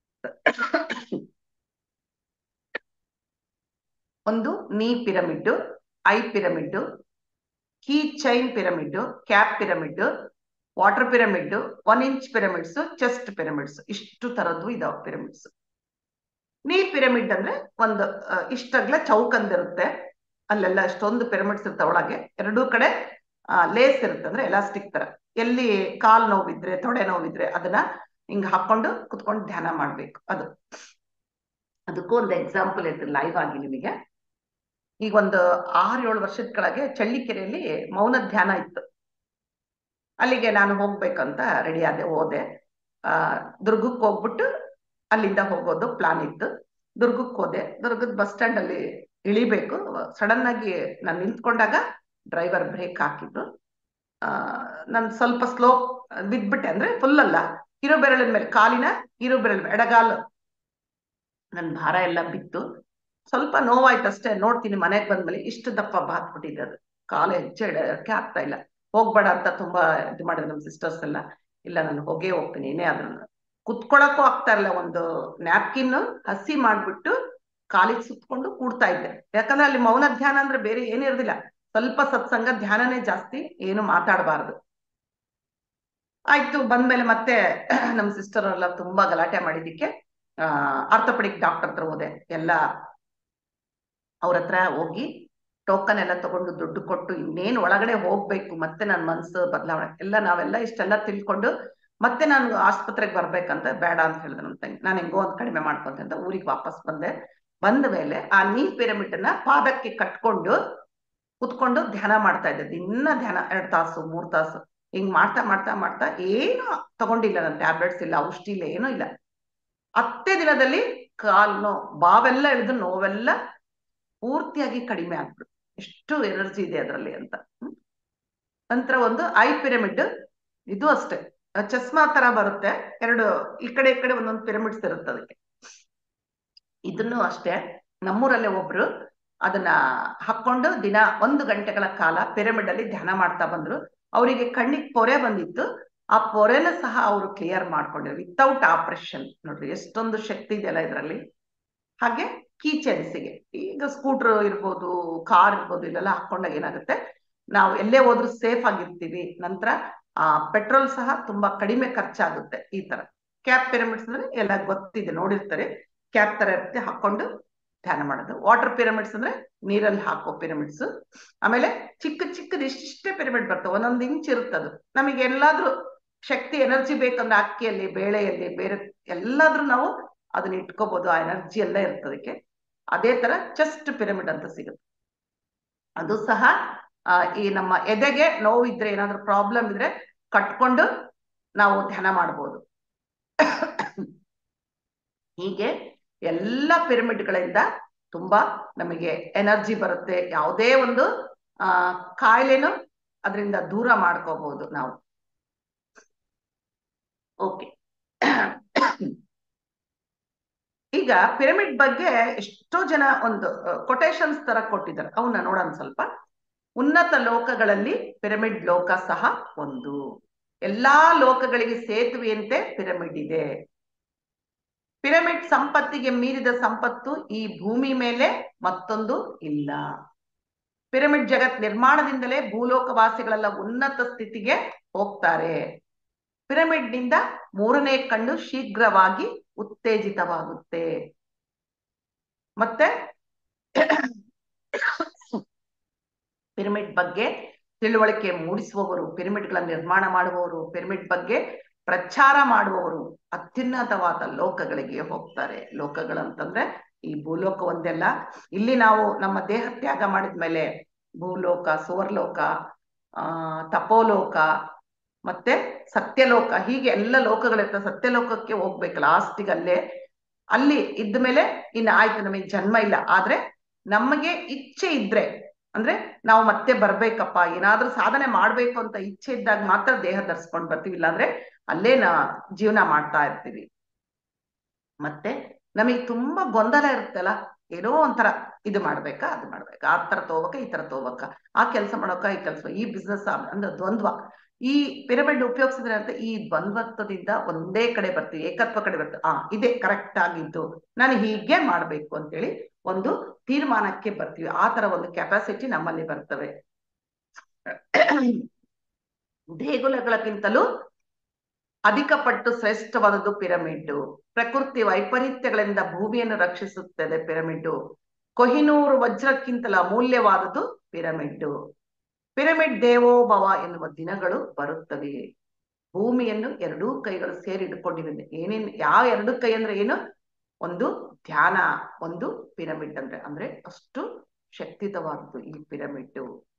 ಒಂದು knee pyramid eye pyramid key chain pyramid cap pyramid water pyramid one inch pyramids chest pyramids ಇಷ್ಟು ತರದ್ದು ಇದಾವೆ ಪಿರಮಿಡ್ಸ್ ನೀ ಪಿರಮಿಡ್ ಅಂದ್ರೆ ಒಂದು ಇಷ್ಟಗ್ಲ ಚೌಕಂದಿರುತ್ತೆ ಅಲ್ಲೆಲ್ಲ ಅಷ್ಟೊಂದು ಪಿರಮಿಡ್ಸ್ ಇರ್ತಾವ ಒಳಗೆ ಎರಡೂ ಕಡೆ ಲೇಸ್ ಇರುತ್ತೆ ಅಂದ್ರೆ ಎಲಾಸ್ಟಿಕ್ ತರ ಎಲ್ಲಿ ಕಾಲ್ ನೋವಿದ್ರೆ ತೊಡೆ ನೋವಿದ್ರೆ ಅದನ್ನ ಹಿಂಗ್ ಹಾಕೊಂಡು ಕುತ್ಕೊಂಡು ಧ್ಯಾನ ಮಾಡ್ಬೇಕು ಅದು ಅದಕ್ಕೂ ಒಂದು ಎಕ್ಸಾಂಪಲ್ ಇರ್ತದೆ ಲೈವ್ ಆಗಿ ನಿಮಗೆ ಈಗ ಒಂದು ಆರು ಏಳು ವರ್ಷದ ಕೆಳಗೆ ಚಳ್ಳಿಕೆರೆಯಲ್ಲಿ ಮೌನ ಧ್ಯಾನ ಇತ್ತು ಅಲ್ಲಿಗೆ ನಾನು ಹೋಗ್ಬೇಕಂತ ರೆಡಿ ಆದೆ ಹೋದೆ ಆ ದುರ್ಗಕ್ಕೆ ಹೋಗ್ಬಿಟ್ಟು ಅಲ್ಲಿಂದ ಹೋಗೋದು ಪ್ಲಾನ್ ಇತ್ತು ದುರ್ಗಕ್ಕೆ ಹೋದೆ ದುರ್ಗದ ಬಸ್ ಸ್ಟ್ಯಾಂಡ್ ಅಲ್ಲಿ ಇಳಿಬೇಕು ಸಡನ್ ಆಗಿ ನಾನು ನಿಂತ್ಕೊಂಡಾಗ ಡ್ರೈವರ್ ಬ್ರೇಕ್ ಹಾಕಿದ್ರು ಆ ನನ್ ಸ್ವಲ್ಪ ಸ್ಲೋ ಬಿದ್ಬಿಟ್ಟೆ ಅಂದ್ರೆ ಫುಲ್ ಅಲ್ಲ ಕಿರು ಬೆರಳಿನ ಮೇಲೆ ಕಾಲಿನ ಕಿರು ಬೆರಳ ಎಡಗಾಲು ನನ್ ಭಾರ ಎಲ್ಲ ಬಿತ್ತು ಸ್ವಲ್ಪ ನೋವಾಯ್ತು ಅಷ್ಟೇ ನೋಡ್ತೀನಿ ಮನೆಗೆ ಬಂದ್ಮೇಲೆ ಇಷ್ಟು ದಪ್ಪ ಬಾತ್ಬಿಟ್ಟಿದೆ ಅದು ಕಾಲು ಹೆಜ್ಜೆ ಇಡಕ್ಕೆ ಆಗ್ತಾ ಇಲ್ಲ ಹೋಗ್ಬೇಡ ಅಂತ ತುಂಬಾ ಇದು ಮಾಡಿದ್ರು ನಮ್ ಸಿಸ್ಟರ್ಸ್ ಎಲ್ಲ ಇಲ್ಲ ನಾನು ಹೋಗೇ ಹೋಗ್ತೀನಿ ಏನೇ ಆದ್ರೂ ಕುತ್ಕೊಳಕ್ಕೂ ಆಗ್ತಾ ಇಲ್ಲ ಒಂದು ನ್ಯಾಪ್ಕಿನ್ ಹಸಿ ಮಾಡ್ಬಿಟ್ಟು ಕಾಲಿಗೆ ಸುತ್ಕೊಂಡು ಕೂಡ್ತಾ ಇದ್ದೆ ಯಾಕಂದ್ರೆ ಅಲ್ಲಿ ಮೌನ ಧ್ಯಾನ ಅಂದ್ರೆ ಬೇರೆ ಏನೂ ಇರೋದಿಲ್ಲ ಸ್ವಲ್ಪ ಸತ್ಸಂಗ ಧ್ಯಾನನೇ ಜಾಸ್ತಿ ಏನು ಮಾತಾಡಬಾರ್ದು ಆಯ್ತು ಬಂದ್ಮೇಲೆ ಮತ್ತೆ ನಮ್ ಸಿಸ್ಟರ್ ಎಲ್ಲ ತುಂಬಾ ಗಲಾಟೆ ಮಾಡಿದಿಕ್ಕೆ ಆ ಆರ್ಥೋಪೆಡಿಕ್ ಡಾಕ್ಟರ್ ಹತ್ರ ಹೋದೆ ಎಲ್ಲ ಅವ್ರ ಹತ್ರ ಹೋಗಿ ಟೋಕನ್ ಎಲ್ಲ ತಗೊಂಡು ದುಡ್ಡು ಕೊಟ್ಟು ಇನ್ನೇನು ಒಳಗಡೆ ಹೋಗ್ಬೇಕು ಮತ್ತೆ ನನ್ನ ಮನ್ಸು ಬದಲಾವಣೆ ಎಲ್ಲ ನಾವೆಲ್ಲ ಇಷ್ಟೆಲ್ಲ ತಿಳ್ಕೊಂಡು ಮತ್ತೆ ನಾನು ಆಸ್ಪತ್ರೆಗೆ ಬರ್ಬೇಕಂತ ಬೇಡ ಅಂತ ಹೇಳಿದೆ ನಮ್ಮ ತಂಗಿ ನಾನು ಹೆಂಗೋ ಒಂದ್ ಕಡಿಮೆ ಮಾಡ್ಕೊಂತೆ ಅಂತ ಊರಿಗೆ ವಾಪಸ್ ಬಂದೆ ಬಂದ ಮೇಲೆ ಆ ನೀ ಪಿರಮಿಡ್ ಅನ್ನ ಪಾದಕ್ಕೆ ಕಟ್ಕೊಂಡು ಕುತ್ಕೊಂಡು ಧ್ಯಾನ ಮಾಡ್ತಾ ಇದ್ದೆ ದಿನ ಧ್ಯಾನ ಎರಡ್ ತಾಸು ಮೂರ್ ತಾಸು ಹಿಂಗ್ ಮಾಡ್ತಾ ಮಾಡ್ತಾ ಮಾಡ್ತಾ ಏನು ತಗೊಂಡಿಲ್ಲ ನನ್ನ ಟ್ಯಾಬ್ಲೆಟ್ಸ್ ಇಲ್ಲ ಔಷಧಿ ಇಲ್ಲ ಏನೂ ಇಲ್ಲ ಹತ್ತೇ ದಿನದಲ್ಲಿ ಕಾಲ್ ನೋ ಬಾವೆಲ್ಲ ಇಳಿದು ನೋವೆಲ್ಲ ಪೂರ್ತಿಯಾಗಿ ಕಡಿಮೆ ಆಗ್ಬಿಡು ಎಷ್ಟು ಎನರ್ಜಿ ಇದೆ ಅದರಲ್ಲಿ ಅಂತ ನಂತರ ಒಂದು ಐ ಪಿರಮಿಡ್ ಇದು ಅಷ್ಟೇ ಚಸ್ಮಾ ತರ ಬರುತ್ತೆ ಎರಡು ಈ ಕಡೆ ಈ ಕಡೆ ಒಂದೊಂದು ಪಿರಮಿಡ್ಸ್ ಇರುತ್ತೆ ಅದಕ್ಕೆ ಇದನ್ನು ಅಷ್ಟೇ ನಮ್ಮೂರಲ್ಲೇ ಒಬ್ರು ಅದನ್ನ ಹಾಕೊಂಡು ದಿನ ಒಂದು ಗಂಟೆಗಳ ಕಾಲ ಪಿರಮಿಡ್ ಅಲ್ಲಿ ಧ್ಯಾನ ಮಾಡ್ತಾ ಬಂದ್ರು ಅವರಿಗೆ ಕಣ್ಣಿಗೆ ಪೊರೆ ಬಂದಿತ್ತು ಆ ಪೊರೆನ ಸಹ ಅವರು ಕ್ಲಿಯರ್ ಮಾಡ್ಕೊಂಡಿದ್ರು ವಿತೌಟ್ ಆಪರೇಷನ್ ನೋಡ್ರಿ ಎಷ್ಟೊಂದು ಶಕ್ತಿ ಇದೆಯಲ್ಲ ಇದರಲ್ಲಿ ಹಾಗೆ ಕೀಚೆನ್ಸಿಗೆ ಈಗ ಸ್ಕೂಟರ್ ಇರ್ಬೋದು ಕಾರ್ ಇರ್ಬೋದು ಇಲ್ಲೆಲ್ಲ ಹಾಕೊಂಡಾಗ ಏನಾಗುತ್ತೆ ನಾವು ಎಲ್ಲೇ ಹೋದ್ರೂ ಸೇಫ್ ಆಗಿರ್ತೀವಿ ನಂತರ ಆ ಪೆಟ್ರೋಲ್ ಸಹ ತುಂಬಾ ಕಡಿಮೆ ಖರ್ಚಾಗುತ್ತೆ ಈ ತರ ಕ್ಯಾಪ್ ಪಿರಮಿಡ್ಸ್ ಅಂದ್ರೆ ಎಲ್ಲ ಗೊತ್ತಿದೆ ನೋಡಿರ್ತಾರೆ ಕ್ಯಾಪ್ ತರ ಇರುತ್ತೆ ಹಾಕೊಂಡು ಧ್ಯಾನ ಮಾಡೋದು ವಾಟರ್ ಪಿರಮಿಡ್ಸ್ ಅಂದ್ರೆ ನೀರಲ್ಲಿ ಹಾಕೋ ಪಿರಮಿಡ್ಸ್ ಆಮೇಲೆ ಚಿಕ್ಕ ಚಿಕ್ಕದ ಇಷ್ಟಿಷ್ಟೇ ಪಿರಮಿಡ್ ಬರ್ತವೆ ಒಂದೊಂದು ಇಂಚ್ ಇರುತ್ತದು ನಮಗೆ ಎಲ್ಲಾದ್ರೂ ಶಕ್ತಿ ಎನರ್ಜಿ ಬೇಕಂದ್ರೆ ಅಕ್ಕಿಯಲ್ಲಿ ಬೇಳೆಯಲ್ಲಿ ಬೇರೆ ಎಲ್ಲಾದ್ರೂ ನಾವು ಅದನ್ನ ಇಟ್ಕೋಬಹುದು ಆ ಎನರ್ಜಿ ಎಲ್ಲ ಇರ್ತದಕ್ಕೆ ಅದೇ ತರ ಚೆಸ್ಟ್ ಪಿರಮಿಡ್ ಅಂತ ಸಿಗುತ್ತೆ ಅದು ಸಹ ಈ ನಮ್ಮ ಎದೆಗೆ ನೋವು ಇದ್ರೆ ಏನಾದ್ರೂ ಪ್ರಾಬ್ಲಮ್ ಇದ್ರೆ ಕಟ್ಕೊಂಡು ನಾವು ಧ್ಯಾನ ಮಾಡ್ಬೋದು ಹೀಗೆ ಎಲ್ಲ ಪಿರಮಿಡ್ಗಳಿಂದ ತುಂಬಾ ನಮಗೆ ಎನರ್ಜಿ ಬರುತ್ತೆ ಯಾವುದೇ ಒಂದು ಆ ಕಾಯಿಲೆನು ಅದರಿಂದ ದೂರ ಮಾಡ್ಕೋಬಹುದು ನಾವು ಓಕೆ ಈಗ ಪಿರಮಿಡ್ ಬಗ್ಗೆ ಎಷ್ಟೋ ಜನ ಒಂದು ಕೊಟೇಶನ್ಸ್ ತರ ಕೊಟ್ಟಿದ್ದಾರೆ ಅವನ್ನ ನೋಡೋಣ ಸ್ವಲ್ಪ ಉನ್ನತ ಲೋಕಗಳಲ್ಲಿ ಪಿರಮಿಡ್ ಲೋಕ ಸಹ ಒಂದು ಎಲ್ಲಾ ಲೋಕಗಳಿಗೆ ಸೇತುವೆಯಂತೆ ಪಿರಮಿಡ್ ಇದೆ ಪಿರಮಿಡ್ ಸಂಪತ್ತಿಗೆ ಮೀರಿದ ಸಂಪತ್ತು ಈ ಭೂಮಿ ಮೇಲೆ ಮತ್ತೊಂದು ಇಲ್ಲ ಪಿರಮಿಡ್ ಜಗತ್ ನಿರ್ಮಾಣದಿಂದಲೇ ಭೂಲೋಕವಾಸಿಗಳೆಲ್ಲ ಉನ್ನತ ಸ್ಥಿತಿಗೆ ಹೋಗ್ತಾರೆ ಪಿರಮಿಡ್ ನಿಂದ ಮೂರನೇ ಕಣ್ಣು ಶೀಘ್ರವಾಗಿ ಉತ್ತೇಜಿತವಾಗುತ್ತೆ ಮತ್ತೆ ಪಿರಮಿಡ್ ಬಗ್ಗೆ ತಿಳುವಳಿಕೆ ಮೂಡಿಸುವವರು ಪಿರಮಿಡ್ಗಳ ನಿರ್ಮಾಣ ಮಾಡುವವರು ಪಿರಮಿಡ್ ಬಗ್ಗೆ ಪ್ರಚಾರ ಮಾಡುವವರು ಅತ್ಯುನ್ನತವಾದ ಲೋಕಗಳಿಗೆ ಹೋಗ್ತಾರೆ ಲೋಕಗಳಂತಂದ್ರೆ ಈ ಭೂಲೋಕ ಒಂದೆಲ್ಲ ಇಲ್ಲಿ ನಾವು ನಮ್ಮ ದೇಹ ತ್ಯಾಗ ಮಾಡಿದ್ಮೇಲೆ ಭೂಲೋಕ ಸುವರ್ಲೋಕ ಆ ತಪೋಲೋಕ ಮತ್ತೆ ಸತ್ಯಲೋಕ ಹೀಗೆ ಎಲ್ಲ ಲೋಕಗಳಿರ್ತವೆ ಸತ್ಯಲೋಕಕ್ಕೆ ಹೋಗ್ಬೇಕು ಲಾಸ್ಟಿಗೆ ಅಲ್ಲೇ ಅಲ್ಲಿ ಇದ್ದ ಮೇಲೆ ಇನ್ನು ಆಯ್ತು ನಮಗೆ ಜನ್ಮ ಇಲ್ಲ ಆದ್ರೆ ನಮಗೆ ಇಚ್ಛೆ ಇದ್ರೆ ಅಂದ್ರೆ ನಾವು ಮತ್ತೆ ಬರ್ಬೇಕಪ್ಪ ಏನಾದ್ರೂ ಸಾಧನೆ ಮಾಡ್ಬೇಕು ಅಂತ ಇಚ್ಛೆ ಇದ್ದಾಗ ಮಾತ್ರ ದೇಹ ಧರಿಸ್ಕೊಂಡ್ ಬರ್ತೀವಿ ಇಲ್ಲಾಂದ್ರೆ ಅಲ್ಲೇ ನಾ ಜೀವನ ಮಾಡ್ತಾ ಇರ್ತೀವಿ ಮತ್ತೆ ನಮಗೆ ತುಂಬಾ ಗೊಂದಲ ಇರುತ್ತಲ್ಲ ಏನೋ ಒಂಥರ ಇದು ಮಾಡ್ಬೇಕಾ ಅದು ಮಾಡ್ಬೇಕಾ ಆ ತರ ತಗೋಬೇಕ ಈ ತರ ತಗೋಬೇಕ ಆ ಕೆಲಸ ಮಾಡೋಕ ಈ ಕೆಲಸ ಈ ಬಿಸ್ನೆಸ್ ಅಂದ್ರೆ ದ್ವಂದ್ವ ಈ ಪಿರಮಿಡ್ ಉಪಯೋಗಿಸಿದ್ರೆ ಅಂತ ಈ ದ್ವಂದ್ವತ್ವದಿಂದ ಒಂದೇ ಕಡೆ ಬರ್ತೀವಿ ಏಕತ್ವ ಕಡೆ ಬರ್ತೀವಿ ಆ ಇದೇ ಕರೆಕ್ಟ್ ಆಗಿದ್ದು ನಾನು ಹೀಗೆ ಮಾಡ್ಬೇಕು ಅಂತೇಳಿ ಒಂದು ತೀರ್ಮಾನಕ್ಕೆ ಬರ್ತೀವಿ ಆ ತರ ಒಂದು ಕೆಪಾಸಿಟಿ ನಮ್ಮಲ್ಲಿ ಬರ್ತವೆ ದೇಗುಲಗಳಕ್ಕಿಂತಲೂ ಅಧಿಕ ಪಟ್ಟು ಶ್ರೇಷ್ಠವಾದದ್ದು ಪಿರಮಿಡ್ ಪ್ರಕೃತಿ ವೈಪರೀತ್ಯಗಳಿಂದ ಭೂಮಿಯನ್ನು ರಕ್ಷಿಸುತ್ತದೆ ಪಿರಮಿಡ್ ಕೊಹಿನೂರು ವಜ್ರಕ್ಕಿಂತಲೂ ಅಮೂಲ್ಯವಾದದ್ದು ಪಿರಮಿಡ್ ಪಿರಮಿಡ್ ದೇವೋಭವ ಎನ್ನುವ ದಿನಗಳು ಬರುತ್ತವೆ ಭೂಮಿಯನ್ನು ಎರಡೂ ಕೈಗಳು ಸೇರಿ ಹಿಡ್ಕೊಂಡಿವೆ ಏನೇನ್ ಯಾವ ಎರಡು ಕೈ ಅಂದ್ರೆ ಏನು ಒಂದು ಧ್ಯಾನ ಒಂದು ಪಿರಮಿಡ್ ಅಂದ್ರೆ ಅಂದ್ರೆ ಅಷ್ಟು ಶಕ್ತಿತವಾದದ್ದು ಈ ಪಿರಮಿಡ್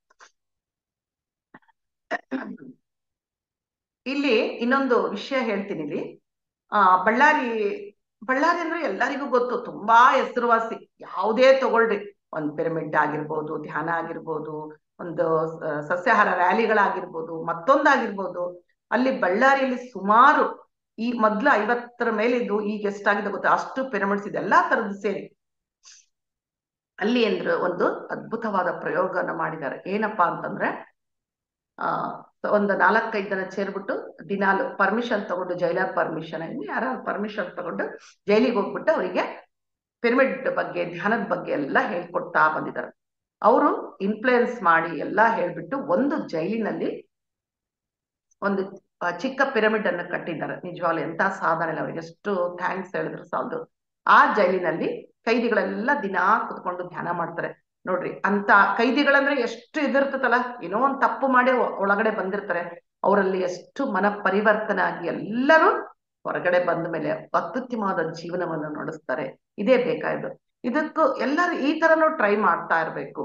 ಇಲ್ಲಿ ಇನ್ನೊಂದು ವಿಷಯ ಹೇಳ್ತೀನಿ ಇಲ್ಲಿ ಆ ಬಳ್ಳಾರಿ ಬಳ್ಳಾರಿ ಅಂದ್ರೆ ಎಲ್ಲರಿಗೂ ಗೊತ್ತು ತುಂಬಾ ಹೆಸರುವಾಸಿ ಯಾವುದೇ ತಗೊಳ್ರಿ ಒಂದ್ ಪಿರಮಿಡ್ ಆಗಿರ್ಬೋದು ಧ್ಯಾನ ಆಗಿರ್ಬೋದು ಒಂದು ಸಸ್ಯಾಹಾರ ರ್ಯಾಲಿಗಳಾಗಿರ್ಬೋದು ಮತ್ತೊಂದಾಗಿರ್ಬೋದು ಅಲ್ಲಿ ಬಳ್ಳಾರಿಯಲ್ಲಿ ಸುಮಾರು ಈ ಮೊದ್ಲು ಐವತ್ತರ ಮೇಲಿದ್ದು ಈಗ ಎಷ್ಟಾಗಿದೆ ಗೊತ್ತಾ ಅಷ್ಟು ಪಿರಮಿಡ್ಸ್ ಇದೆ ಎಲ್ಲಾ ತರದ್ದು ಸೇರಿ ಅಲ್ಲಿ ಅಂದ್ರೆ ಒಂದು ಅದ್ಭುತವಾದ ಪ್ರಯೋಗನ ಮಾಡಿದ್ದಾರೆ ಏನಪ್ಪಾ ಅಂತಂದ್ರೆ ಆ ಒಂದು ನಾಲ್ಕೈದು ಜನ ಸೇರ್ಬಿಟ್ಟು ದಿನಾಲು ಪರ್ಮಿಷನ್ ತಗೊಂಡು ಜೈಲರ್ ಪರ್ಮಿಷನ್ ಯಾರು ಪರ್ಮಿಷನ್ ತಗೊಂಡು ಜೈಲಿಗೆ ಹೋಗ್ಬಿಟ್ಟು ಅವರಿಗೆ ಪಿರಮಿಡ್ ಬಗ್ಗೆ ಧ್ಯಾನದ ಬಗ್ಗೆ ಎಲ್ಲ ಹೇಳ್ಕೊಡ್ತಾ ಬಂದಿದ್ದಾರೆ ಅವರು ಇನ್ಫ್ಲೂಯೆನ್ಸ್ ಮಾಡಿ ಎಲ್ಲ ಹೇಳ್ಬಿಟ್ಟು ಒಂದು ಜೈಲಿನಲ್ಲಿ ಒಂದು ಚಿಕ್ಕ ಪಿರಮಿಡ್ ಅನ್ನು ಕಟ್ಟಿದ್ದಾರೆ ನಿಜವಾಗ್ಲು ಎಂತ ಸಾಧನೆ ಇಲ್ಲ ಅವ್ರಿಗೆ ಎಷ್ಟು ಥ್ಯಾಂಕ್ಸ್ ಹೇಳಿದ್ರು ಸಾಲದು ಆ ಜೈಲಿನಲ್ಲಿ ಕೈದಿಗಳೆಲ್ಲ ದಿನಾ ಕುತ್ಕೊಂಡು ಧ್ಯಾನ ಮಾಡ್ತಾರೆ ನೋಡ್ರಿ ಅಂತ ಕೈದಿಗಳಂದ್ರೆ ಎಷ್ಟು ಇದಿರ್ತದಲ್ಲ ಏನೋ ಒಂದ್ ತಪ್ಪು ಮಾಡಿ ಒಳಗಡೆ ಬಂದಿರ್ತಾರೆ ಅವರಲ್ಲಿ ಎಷ್ಟು ಮನ ಪರಿವರ್ತನೆ ಆಗಿ ಎಲ್ಲರೂ ಹೊರಗಡೆ ಬಂದ ಮೇಲೆ ಅತ್ಯುತ್ತಮವಾದ ಜೀವನವನ್ನು ನಡೆಸ್ತಾರೆ ಇದೇ ಬೇಕಾಯ್ತು ಇದಕ್ಕೂ ಎಲ್ಲರೂ ಈ ತರನು ಟ್ರೈ ಮಾಡ್ತಾ ಇರ್ಬೇಕು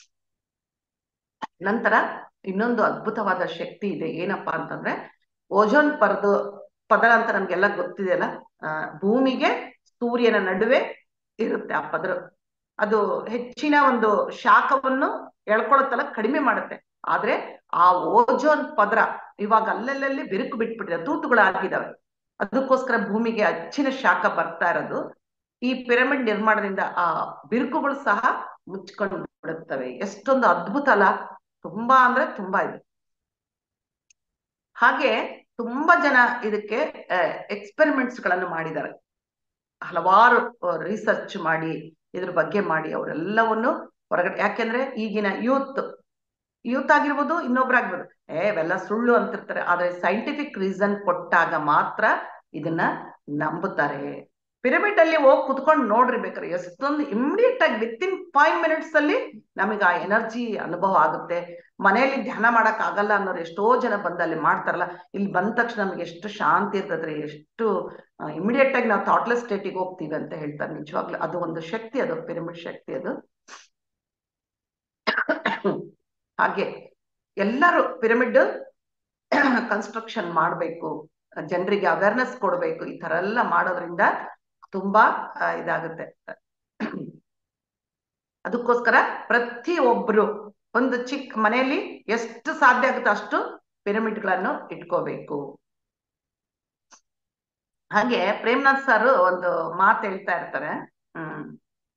ನಂತರ ಇನ್ನೊಂದು ಅದ್ಭುತವಾದ ಶಕ್ತಿ ಇದೆ ಏನಪ್ಪಾ ಅಂತಂದ್ರೆ ಓಜೋನ್ ಪರದ ಪದರ ಅಂತ ನಮ್ಗೆಲ್ಲ ಗೊತ್ತಿದೆಯಲ್ಲ ಆ ಭೂಮಿಗೆ ಸೂರ್ಯನ ನಡುವೆ ಇರುತ್ತೆ ಆ ಪದರ ಅದು ಹೆಚ್ಚಿನ ಒಂದು ಶಾಖವನ್ನು ಎಳ್ಕೊಳತ್ತಲ್ಲ ಕಡಿಮೆ ಮಾಡುತ್ತೆ ಆದ್ರೆ ಆ ಓಜೋನ್ ಪದರ ಇವಾಗ ಅಲ್ಲಲ್ಲಿ ಬಿರುಕು ಬಿಟ್ಬಿಟ್ಟಿದೆ ತೂತುಗಳಾಗಿದ್ದಾವೆ ಅದಕ್ಕೋಸ್ಕರ ಭೂಮಿಗೆ ಹೆಚ್ಚಿನ ಶಾಖ ಬರ್ತಾ ಇರೋದು ಈ ಪಿರಮಿಡ್ ನಿರ್ಮಾಣದಿಂದ ಆ ಬಿರುಕುಗಳು ಸಹ ಮುಚ್ಕೊಂಡು ಬಿಡುತ್ತವೆ ಎಷ್ಟೊಂದು ಅದ್ಭುತ ಅಲ್ಲ ತುಂಬಾ ಅಂದ್ರೆ ತುಂಬಾ ಇದೆ ಹಾಗೆ ತುಂಬಾ ಜನ ಇದಕ್ಕೆ ಎಕ್ಸ್ಪೆರಿಮೆಂಟ್ಸ್ ಗಳನ್ನು ಮಾಡಿದ್ದಾರೆ ಹಲವಾರು ರಿಸರ್ಚ್ ಮಾಡಿ ಇದ್ರ ಬಗ್ಗೆ ಮಾಡಿ ಅವರೆಲ್ಲವನ್ನು ಹೊರಗಡೆ ಯಾಕೆಂದ್ರೆ ಈಗಿನ ಯೂತ್ ಯೂತ್ ಆಗಿರ್ಬೋದು ಇನ್ನೊಬ್ರಾಗಿರ್ಬೋದು ಏ ಇವೆಲ್ಲ ಸುಳ್ಳು ಅಂತಿರ್ತಾರೆ ಆದ್ರೆ ಸೈಂಟಿಫಿಕ್ ರೀಸನ್ ಕೊಟ್ಟಾಗ ಮಾತ್ರ ಇದನ್ನ ನಂಬುತ್ತಾರೆ ಪಿರಮಿಡ್ ಅಲ್ಲಿ ಹೋಗಿ ಕುತ್ಕೊಂಡು ನೋಡ್ರಿ ಬೇಕಾದ್ರೆ ಎಷ್ಟೊಂದು ಇಮಿಡಿಯೇಟ್ ಆಗಿ ವಿತ್ ಇನ್ ಫೈವ್ ಮಿನಿಟ್ಸ್ ಅಲ್ಲಿ ನಮಗೆ ಆ ಎನರ್ಜಿ ಅನುಭವ ಆಗುತ್ತೆ ಮನೆಯಲ್ಲಿ ಧ್ಯಾನ ಮಾಡಕ್ ಆಗಲ್ಲ ಅನ್ನೋರು ಎಷ್ಟೋ ಜನ ಬಂದು ಅಲ್ಲಿ ಮಾಡ್ತಾರಲ್ಲ ಇಲ್ಲಿ ಬಂದ ತಕ್ಷಣ ನಮ್ಗೆ ಎಷ್ಟು ಶಾಂತಿ ಇರ್ತದ್ರಿ ಎಷ್ಟು ಇಮಿಡಿಯೇಟ್ ಆಗಿ ನಾವು ಥಾಟ್ಲೆಸ್ ಸ್ಟೇಟಿಗೆ ಹೋಗ್ತೀವಿ ಅಂತ ಹೇಳ್ತಾರೆ ನಿಜವಾಗ್ಲೂ ಅದು ಒಂದು ಶಕ್ತಿ ಅದು ಪಿರಮಿಡ್ ಶಕ್ತಿ ಅದು ಹಾಗೆ ಎಲ್ಲರೂ ಪಿರಮಿಡ್ ಕನ್ಸ್ಟ್ರಕ್ಷನ್ ಮಾಡಬೇಕು ಜನರಿಗೆ ಅವೇರ್ನೆಸ್ ಕೊಡಬೇಕು ಈ ತರ ಎಲ್ಲ ಮಾಡೋದ್ರಿಂದ ತುಂಬಾ ಇದಾಗುತ್ತೆ ಅದಕ್ಕೋಸ್ಕರ ಪ್ರತಿ ಒಬ್ರು ಒಂದು ಚಿಕ್ಕ ಮನೆಯಲ್ಲಿ ಎಷ್ಟು ಸಾಧ್ಯ ಆಗುತ್ತೆ ಅಷ್ಟು ಪಿರಮಿಡ್ಗಳನ್ನು ಇಟ್ಕೋಬೇಕು ಹಾಗೆ ಪ್ರೇಮ್ನಾಥ್ ಸರ್ ಒಂದು ಮಾತು ಹೇಳ್ತಾ ಇರ್ತಾರೆ ಹ್ಮ್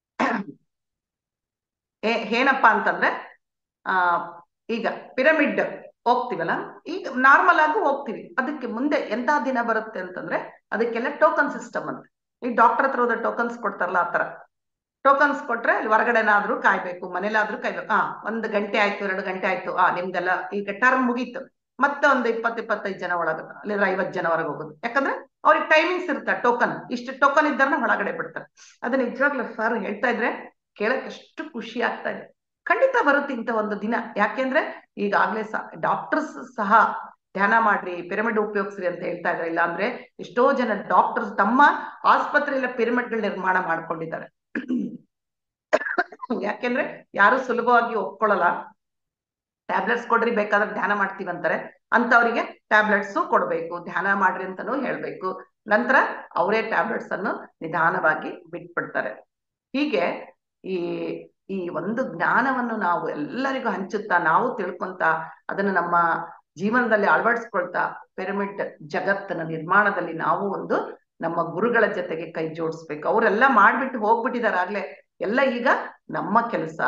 ಏನಪ್ಪಾ ಅಂತಂದ್ರೆ ಆ ಈಗ ಪಿರಮಿಡ್ ಹೋಗ್ತಿವಲ್ಲ ಈಗ ನಾರ್ಮಲ್ ಆಗಿ ಹೋಗ್ತಿವಿ ಅದಕ್ಕೆ ಮುಂದೆ ಎಂತ ದಿನ ಬರುತ್ತೆ ಅಂತಂದ್ರೆ ಅದಕ್ಕೆಲ್ಲ ಟೋಕನ್ ಸಿಸ್ಟಮ್ ಅಂತ ಈ ಡಾಕ್ಟರ್ ಹತ್ರ ಹೋದ ಟೋಕನ್ಸ್ ಕೊಡ್ತಾರಲ್ಲ ಆತರ ಟೋಕನ್ಸ್ ಕೊಟ್ರೆ ಅಲ್ಲಿ ಹೊರಗಡೆನಾದ್ರೂ ಕಾಯ್ಬೇಕು ಮನೇಲಾದ್ರೂ ಕಾಯ್ಬೇಕು ಹಾ ಒಂದ್ ಗಂಟೆ ಆಯ್ತು ಎರಡು ಗಂಟೆ ಆಯ್ತು ಆ ನಿಮ್ದೆಲ್ಲ ಈಗ ಟರ್ಮ್ ಮುಗೀತು ಮತ್ತೆ ಒಂದು ಇಪ್ಪತ್ ಇಪ್ಪತ್ತೈದು ಜನ ಒಳಗ ಅಲ್ಲಿ ಐವತ್ ಜನ ಹೊರಗೆ ಹೋಗೋದು ಯಾಕಂದ್ರೆ ಅವ್ರಿಗೆ ಟೈಮಿಂಗ್ಸ್ ಇರುತ್ತೆ ಟೋಕನ್ ಇಷ್ಟು ಟೋಕನ್ ಇದ್ದಾರನ್ನ ಒಳಗಡೆ ಬಿಡ್ತಾರೆ ಅದು ನಿಜವಾಗ್ಲೂ ಸರ್ ಹೇಳ್ತಾ ಇದ್ರೆ ಕೇಳಕ್ ಎಷ್ಟು ಖುಷಿ ಆಗ್ತಾ ಇದೆ ಖಂಡಿತ ಬರುತ್ತೆ ಇಂಥ ಒಂದು ದಿನ ಯಾಕೆಂದ್ರೆ ಈಗಾಗ್ಲೇ ಸಹ ಡಾಕ್ಟರ್ಸ್ ಸಹ ಧ್ಯಾನ ಮಾಡ್ರಿ ಪಿರಮಿಡ್ ಉಪಯೋಗಿಸ್ರಿ ಅಂತ ಹೇಳ್ತಾ ಇದ್ದಾರೆ ಇಲ್ಲ ಅಂದ್ರೆ ಎಷ್ಟೋ ಜನ ಡಾಕ್ಟರ್ಸ್ ತಮ್ಮ ಆಸ್ಪತ್ರೆಯಲ್ಲ ಪಿರಮಿಡ್ಗಳ ನಿರ್ಮಾಣ ಮಾಡ್ಕೊಂಡಿದ್ದಾರೆ ಯಾಕೆಂದ್ರೆ ಯಾರು ಸುಲಭವಾಗಿ ಒಪ್ಕೊಳ್ಳಲ್ಲ ಟ್ಯಾಬ್ಲೆಟ್ಸ್ ಕೊಡ್ರಿ ಬೇಕಾದ್ರೆ ಧ್ಯಾನ ಮಾಡ್ತೀವಿ ಅಂತಾರೆ ಅಂತವರಿಗೆ ಟ್ಯಾಬ್ಲೆಟ್ಸ್ ಕೊಡ್ಬೇಕು ಧ್ಯಾನ ಮಾಡ್ರಿ ಅಂತಾನು ಹೇಳ್ಬೇಕು ನಂತರ ಅವರೇ ಟ್ಯಾಬ್ಲೆಟ್ಸ್ ಅನ್ನು ನಿಧಾನವಾಗಿ ಬಿಟ್ಬಿಡ್ತಾರೆ ಹೀಗೆ ಈ ಈ ಒಂದು ಜ್ಞಾನವನ್ನು ನಾವು ಎಲ್ಲರಿಗೂ ಹಂಚುತ್ತಾ ನಾವು ತಿಳ್ಕೊಂತ ಅದನ್ನು ನಮ್ಮ ಜೀವನದಲ್ಲಿ ಅಳವಡಿಸ್ಕೊಳ್ತಾ ಪಿರಮಿಡ್ ಜಗತ್ತಿನ ನಿರ್ಮಾಣದಲ್ಲಿ ನಾವು ಒಂದು ನಮ್ಮ ಗುರುಗಳ ಜೊತೆಗೆ ಕೈ ಜೋಡಿಸ್ಬೇಕು ಅವರೆಲ್ಲ ಮಾಡ್ಬಿಟ್ಟು ಹೋಗ್ಬಿಟ್ಟಿದ್ದಾರೆ ಆಗ್ಲೇ ಎಲ್ಲ ಈಗ ನಮ್ಮ ಕೆಲಸ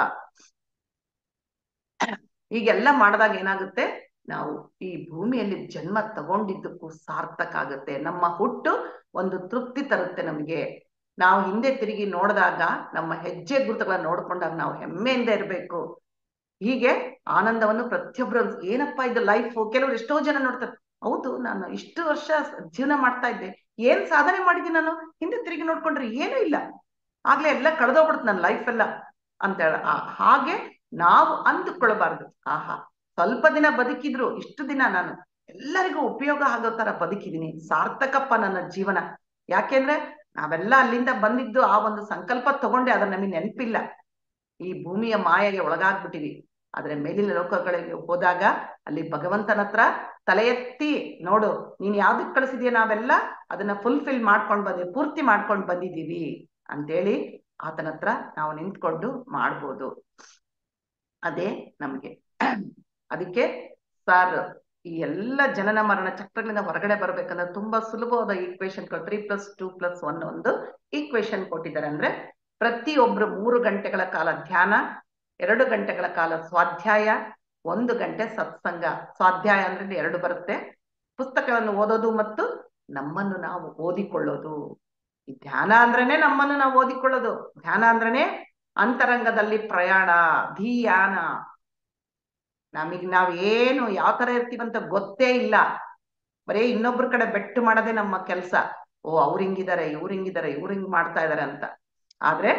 ಈಗೆಲ್ಲ ಮಾಡಿದಾಗ ಏನಾಗುತ್ತೆ ನಾವು ಈ ಭೂಮಿಯಲ್ಲಿ ಜನ್ಮ ತಗೊಂಡಿದ್ದಕ್ಕೂ ಸಾರ್ಥಕ ಆಗುತ್ತೆ ನಮ್ಮ ಹುಟ್ಟು ಒಂದು ತೃಪ್ತಿ ತರುತ್ತೆ ನಮಗೆ ನಾವು ಹಿಂದೆ ತಿರುಗಿ ನೋಡಿದಾಗ ನಮ್ಮ ಹೆಜ್ಜೆ ಗುರುತುಗಳನ್ನ ನೋಡ್ಕೊಂಡಾಗ ನಾವು ಹೆಮ್ಮೆಯಿಂದ ಇರಬೇಕು ಹೀಗೆ ಆನಂದವನ್ನು ಪ್ರತಿಯೊಬ್ಬರು ಏನಪ್ಪಾ ಇದು ಲೈಫ್ ಕೆಲವರು ಎಷ್ಟೋ ಜನ ನೋಡ್ತಾರೆ ಹೌದು ನಾನು ಇಷ್ಟು ವರ್ಷ ಜೀವನ ಮಾಡ್ತಾ ಇದ್ದೆ ಏನ್ ಸಾಧನೆ ಮಾಡಿದ್ದೀನಿ ನಾನು ಹಿಂದೆ ತಿರುಗಿ ನೋಡ್ಕೊಂಡ್ರೆ ಏನೂ ಇಲ್ಲ ಆಗ್ಲೇ ಎಲ್ಲ ಕಳೆದೋಗ್ಬಿಡುತ್ತೆ ನನ್ನ ಲೈಫ್ ಎಲ್ಲ ಅಂತ ಹೇಳ ಹಾಗೆ ನಾವು ಅಂದುಕೊಳ್ಬಾರ್ದು ಆಹಾ ಸ್ವಲ್ಪ ದಿನ ಬದುಕಿದ್ರು ಇಷ್ಟು ದಿನ ನಾನು ಎಲ್ಲರಿಗೂ ಉಪಯೋಗ ಆಗೋ ತರ ಬದುಕಿದೀನಿ ಸಾರ್ಥಕಪ್ಪ ನನ್ನ ಜೀವನ ಯಾಕೆಂದ್ರೆ ನಾವೆಲ್ಲ ಅಲ್ಲಿಂದ ಬಂದಿದ್ದು ಆ ಒಂದು ಸಂಕಲ್ಪ ತಗೊಂಡೆ ಅದ್ರ ನಮಗೆ ನೆನಪಿಲ್ಲ ಈ ಭೂಮಿಯ ಮಾಯೆಗೆ ಒಳಗಾಗ್ಬಿಟ್ಟಿವಿ ಆದ್ರೆ ಮೇಲಿನ ಲೋಕಗಳಿಗೆ ಹೋದಾಗ ಅಲ್ಲಿ ಭಗವಂತನ ಹತ್ರ ತಲೆ ಎತ್ತಿ ನೋಡು ನೀನ್ ಯಾವ್ದಕ್ ಕಳಿಸಿದೀಯ ನಾವೆಲ್ಲ ಅದನ್ನ ಫುಲ್ಫಿಲ್ ಮಾಡ್ಕೊಂಡ್ ಬಂದಿ ಪೂರ್ತಿ ಮಾಡ್ಕೊಂಡ್ ಬಂದಿದೀವಿ ಅಂತೇಳಿ ಆತನ ಹತ್ರ ನಾವು ನಿಂತ್ಕೊಂಡು ಮಾಡ್ಬೋದು ಅದೇ ನಮ್ಗೆ ಅದಕ್ಕೆ ಸಾರ್ ಈ ಎಲ್ಲ ಜನನ ಮರಣ ಚಕ್ರಗಳಿಂದ ಹೊರಗಡೆ ಬರ್ಬೇಕಂದ್ರೆ ತುಂಬಾ ಸುಲಭವಾದ equation three plus two plus one ಒಂದು ಈಕ್ವೇಶನ್ ಕೊಟ್ಟಿದ್ದಾರೆ ಅಂದ್ರೆ ಪ್ರತಿಯೊಬ್ರು ಮೂರು ಗಂಟೆಗಳ ಕಾಲ ಧ್ಯಾನ ಎರಡು ಗಂಟೆಗಳ ಕಾಲ ಸ್ವಾಧ್ಯಾಯ ಒಂದು ಗಂಟೆ ಸತ್ಸಂಗ ಸ್ವಾಧ್ಯಾಯ ಅಂದ್ರೆ ಎರಡು ಬರುತ್ತೆ ಪುಸ್ತಕಗಳನ್ನು ಓದೋದು ಮತ್ತು ನಮ್ಮನ್ನು ನಾವು ಓದಿಕೊಳ್ಳೋದು ಈ ಧ್ಯಾನ ಅಂದ್ರೇನೆ ನಮ್ಮನ್ನು ನಾವು ಓದಿಕೊಳ್ಳೋದು ಧ್ಯಾನ ಅಂದ್ರೇನೆ ಅಂತರಂಗದಲ್ಲಿ ಪ್ರಯಾಣ ಧೀಯಾನ ನಮಗ್ ನಾವ್ ಏನು ಯಾವ ತರ ಇರ್ತೀವಂತ ಗೊತ್ತೇ ಇಲ್ಲ ಬರೀ ಇನ್ನೊಬ್ರ ಕಡೆ ಬೆಟ್ಟು ಮಾಡೋದೇ ನಮ್ಮ ಕೆಲ್ಸ ಓ ಅವ್ರ ಹಿಂಗಿದ್ದಾರೆ ಇವ್ರ ಹಿಂಗಿದ್ದಾರೆ ಇವ್ರ ಹಿಂಗ್ ಮಾಡ್ತಾ ಇದಾರೆ ಅಂತ ಆದ್ರೆ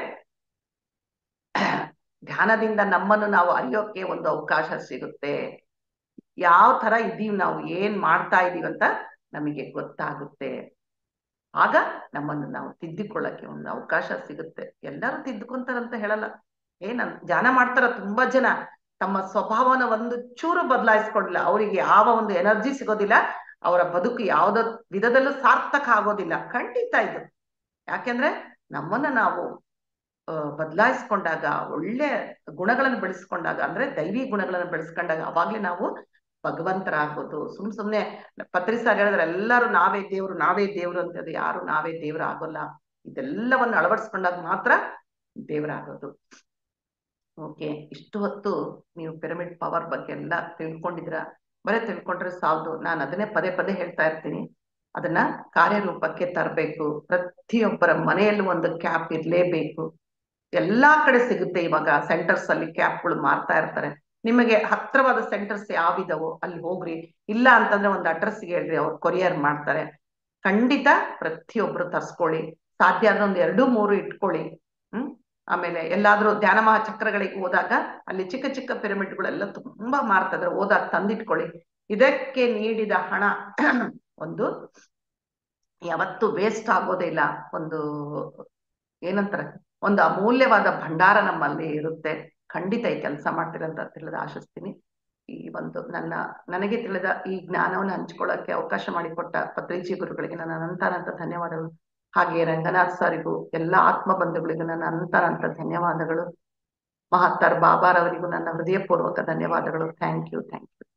ಧ್ಯಾನದಿಂದ ನಮ್ಮನ್ನು ನಾವು ಅರಿಯೋಕೆ ಒಂದು ಅವಕಾಶ ಸಿಗುತ್ತೆ ಯಾವ ತರ ಇದೀವಿ ನಾವು ಏನ್ ಮಾಡ್ತಾ ಇದೀವಿ ಅಂತ ನಮಗೆ ಗೊತ್ತಾಗುತ್ತೆ ಆಗ ನಮ್ಮನ್ನು ನಾವು ತಿದ್ದಿಕೊಳ್ಳಕ್ಕೆ ಒಂದು ಅವಕಾಶ ಸಿಗುತ್ತೆ ಎಲ್ಲರೂ ತಿದ್ದುಕೊಂತಾರಂತ ಹೇಳಲ್ಲ ಏ ನನ್ ಧ್ಯಾನ ಮಾಡ್ತಾರ ತುಂಬಾ ಜನ ತಮ್ಮ ಸ್ವಭಾವನ ಒಂದು ಚೂರು ಬದಲಾಯಿಸ್ಕೊಂಡಿಲ್ಲ ಅವರಿಗೆ ಯಾವ ಒಂದು ಎನರ್ಜಿ ಸಿಗೋದಿಲ್ಲ ಅವರ ಬದುಕು ಯಾವುದೋ ವಿಧದಲ್ಲೂ ಸಾರ್ಥಕ ಆಗೋದಿಲ್ಲ ಖಂಡಿತ ಇದು ಯಾಕೆಂದ್ರೆ ನಮ್ಮನ್ನ ನಾವು ಬದಲಾಯಿಸ್ಕೊಂಡಾಗ ಒಳ್ಳೆ ಗುಣಗಳನ್ನು ಬೆಳೆಸ್ಕೊಂಡಾಗ ಅಂದ್ರೆ ದೈವಿ ಗುಣಗಳನ್ನು ಬೆಳೆಸ್ಕೊಂಡಾಗ ಅವಾಗ್ಲೇ ನಾವು ಭಗವಂತರಾಗೋದು ಸುಮ್ ಸುಮ್ನೆ ಪತ್ರಿ ಸಾರ್ ಹೇಳಿದ್ರೆ ಎಲ್ಲರೂ ನಾವೇ ದೇವ್ರು ನಾವೇ ದೇವ್ರು ಅಂತದ್ದು ಯಾರು ನಾವೇ ದೇವ್ರು ಆಗೋಲ್ಲ ಇದೆಲ್ಲವನ್ನು ಅಳವಡಿಸ್ಕೊಂಡಾಗ ಮಾತ್ರ ದೇವರಾಗೋದು ಓಕೆ ಇಷ್ಟು ಹೊತ್ತು ನೀವು ಪಿರಮಿಡ್ ಪವರ್ ಬಗ್ಗೆ ಎಲ್ಲ ತಿಳ್ಕೊಂಡಿದ್ರ ಬರೀ ತಿಳ್ಕೊಂಡ್ರೆ ಸಾಲದು ನಾನು ಅದನ್ನೇ ಪದೇ ಪದೇ ಹೇಳ್ತಾ ಇರ್ತೀನಿ ಅದನ್ನ ಕಾರ್ಯರೂಪಕ್ಕೆ ತರಬೇಕು ಪ್ರತಿಯೊಬ್ಬರ ಮನೆಯಲ್ಲೂ ಒಂದು ಕ್ಯಾಪ್ ಇರ್ಲೇಬೇಕು ಎಲ್ಲಾ ಕಡೆ ಸಿಗುತ್ತೆ ಇವಾಗ ಸೆಂಟರ್ಸ್ ಅಲ್ಲಿ ಕ್ಯಾಪ್ಗಳು ಮಾರ್ತಾ ಇರ್ತಾರೆ ನಿಮಗೆ ಹತ್ರವಾದ ಸೆಂಟರ್ಸ್ ಯಾವಿದಾವೋ ಅಲ್ಲಿ ಹೋಗ್ರಿ ಇಲ್ಲ ಅಂತಂದ್ರೆ ಒಂದು ಅಡ್ರೆಸ್ಗೆ ಹೇಳ್ರಿ ಅವ್ರು ಕೊರಿಯರ್ ಮಾಡ್ತಾರೆ ಖಂಡಿತ ಪ್ರತಿಯೊಬ್ರು ತರ್ಸ್ಕೊಳ್ಳಿ ಸಾಧ್ಯ ಆದ್ರೆ ಒಂದು ಎರಡು ಮೂರು ಇಟ್ಕೊಳ್ಳಿ ಹ್ಮ್ ಆಮೇಲೆ ಎಲ್ಲಾದ್ರೂ ಧ್ಯಾನ ಮಹಾಚಕ್ರಗಳಿಗೆ ಹೋದಾಗ ಅಲ್ಲಿ ಚಿಕ್ಕ ಚಿಕ್ಕ ಪಿರಮಿಡ್ಗಳೆಲ್ಲ ತುಂಬಾ ಮಾರ್ತಾ ಇದ್ರೆ ಹೋದಾಗ ತಂದಿಟ್ಕೊಳ್ಳಿ ಇದಕ್ಕೆ ನೀಡಿದ ಹಣ ಒಂದು ಯಾವತ್ತು ವೇಸ್ಟ್ ಆಗೋದೇ ಇಲ್ಲ ಒಂದು ಏನಂತಾರೆ ಒಂದು ಅಮೂಲ್ಯವಾದ ಭಂಡಾರ ನಮ್ಮಲ್ಲಿ ಇರುತ್ತೆ ಖಂಡಿತ ಈ ಕೆಲಸ ಮಾಡ್ತೀರಂತ ತಿಳಿದ ಆಶಿಸ್ತೀನಿ ಈ ಒಂದು ನನ್ನ ನನಗೆ ತಿಳಿದ ಈ ಜ್ಞಾನವನ್ನು ಹಂಚ್ಕೊಳ್ಳೋಕೆ ಅವಕಾಶ ಮಾಡಿಕೊಟ್ಟ ಪತ್ರಿಜಿ ಗುರುಗಳಿಗೆ ನನ್ನ ಅನಂತಾನಂತ ಧನ್ಯವಾದಗಳು ಹಾಗೆ ರಂಗನಾಥ್ ಸರಿಗೂ ಎಲ್ಲ ಆತ್ಮ ಬಂಧುಗಳಿಗೂ ನನ್ನ ಅನಂತಾನಂತ ಧನ್ಯವಾದಗಳು ಮಹತ್ತರ್ ಬಾಬಾರವರಿಗೂ ನನ್ನ ಹೃದಯಪೂರ್ವಕ ಧನ್ಯವಾದಗಳು ಥ್ಯಾಂಕ್ ಯು ಥ್ಯಾಂಕ್ ಯು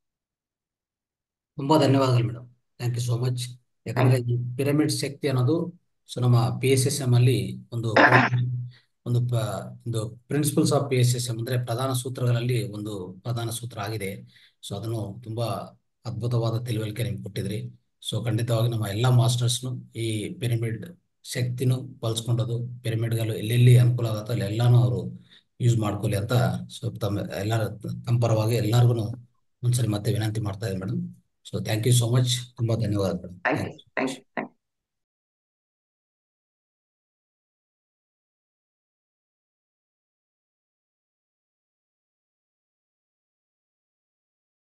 ತುಂಬಾ ಧನ್ಯವಾದಗಳು madam thank you so much ಯಾಕಂದ್ರೆ ಈ ಪಿರಮಿಡ್ ಶಕ್ತಿ ಅನ್ನೋದು ಸೊ ನಮ್ಮ ಪಿ ಎಸ್ ಎಸ್ ಎಂ ಅಲ್ಲಿ ಒಂದು ಒಂದು ಒಂದು principles of P S S M ಅಂದ್ರೆ ಪ್ರಧಾನ ಸೂತ್ರಗಳಲ್ಲಿ ಒಂದು ಪ್ರಧಾನ ಸೂತ್ರ ಆಗಿದೆ ಸೊ ಅದನ್ನು ತುಂಬಾ ಅದ್ಭುತವಾದ ತಿಳುವಳಿಕೆ ನಿಮ್ಗೆ ಕೊಟ್ಟಿದ್ರಿ ಸೊ ಖಂಡಿತವಾಗಿ ನಮ್ಮ ಎಲ್ಲ ಮಾಸ್ಟರ್ಸ್ನು ಈ ಪಿರಮಿಡ್ ಶಕ್ತಿನೂ ಬಳಸ್ಕೊಂಡದು ಪಿರಮಿಡ್ಗಳು ಎಲ್ಲೆಲ್ಲಿ ಅನುಕೂಲ ಆಗುತ್ತೋ ಅಲ್ಲಿ ಎಲ್ಲಾನು ಅವರು ಯೂಸ್ ಮಾಡ್ಕೊಳ್ಳಿ ಅಂತ ಸೊ ತಮ್ಮ ಎಲ್ಲರ ತಮ್ಮ ಪರವಾಗಿ ಎಲ್ಲರಿಗೂ ಒಂದ್ಸರಿ ಮತ್ತೆ ವಿನಂತಿ ಮಾಡ್ತಾ ಇದ್ದೀನಿ madam so thank you so much ತುಂಬಾ ಧನ್ಯವಾದಗಳು ಥ್ಯಾಂಕ್ ಯು ಥ್ಯಾಂಕ್ ಯು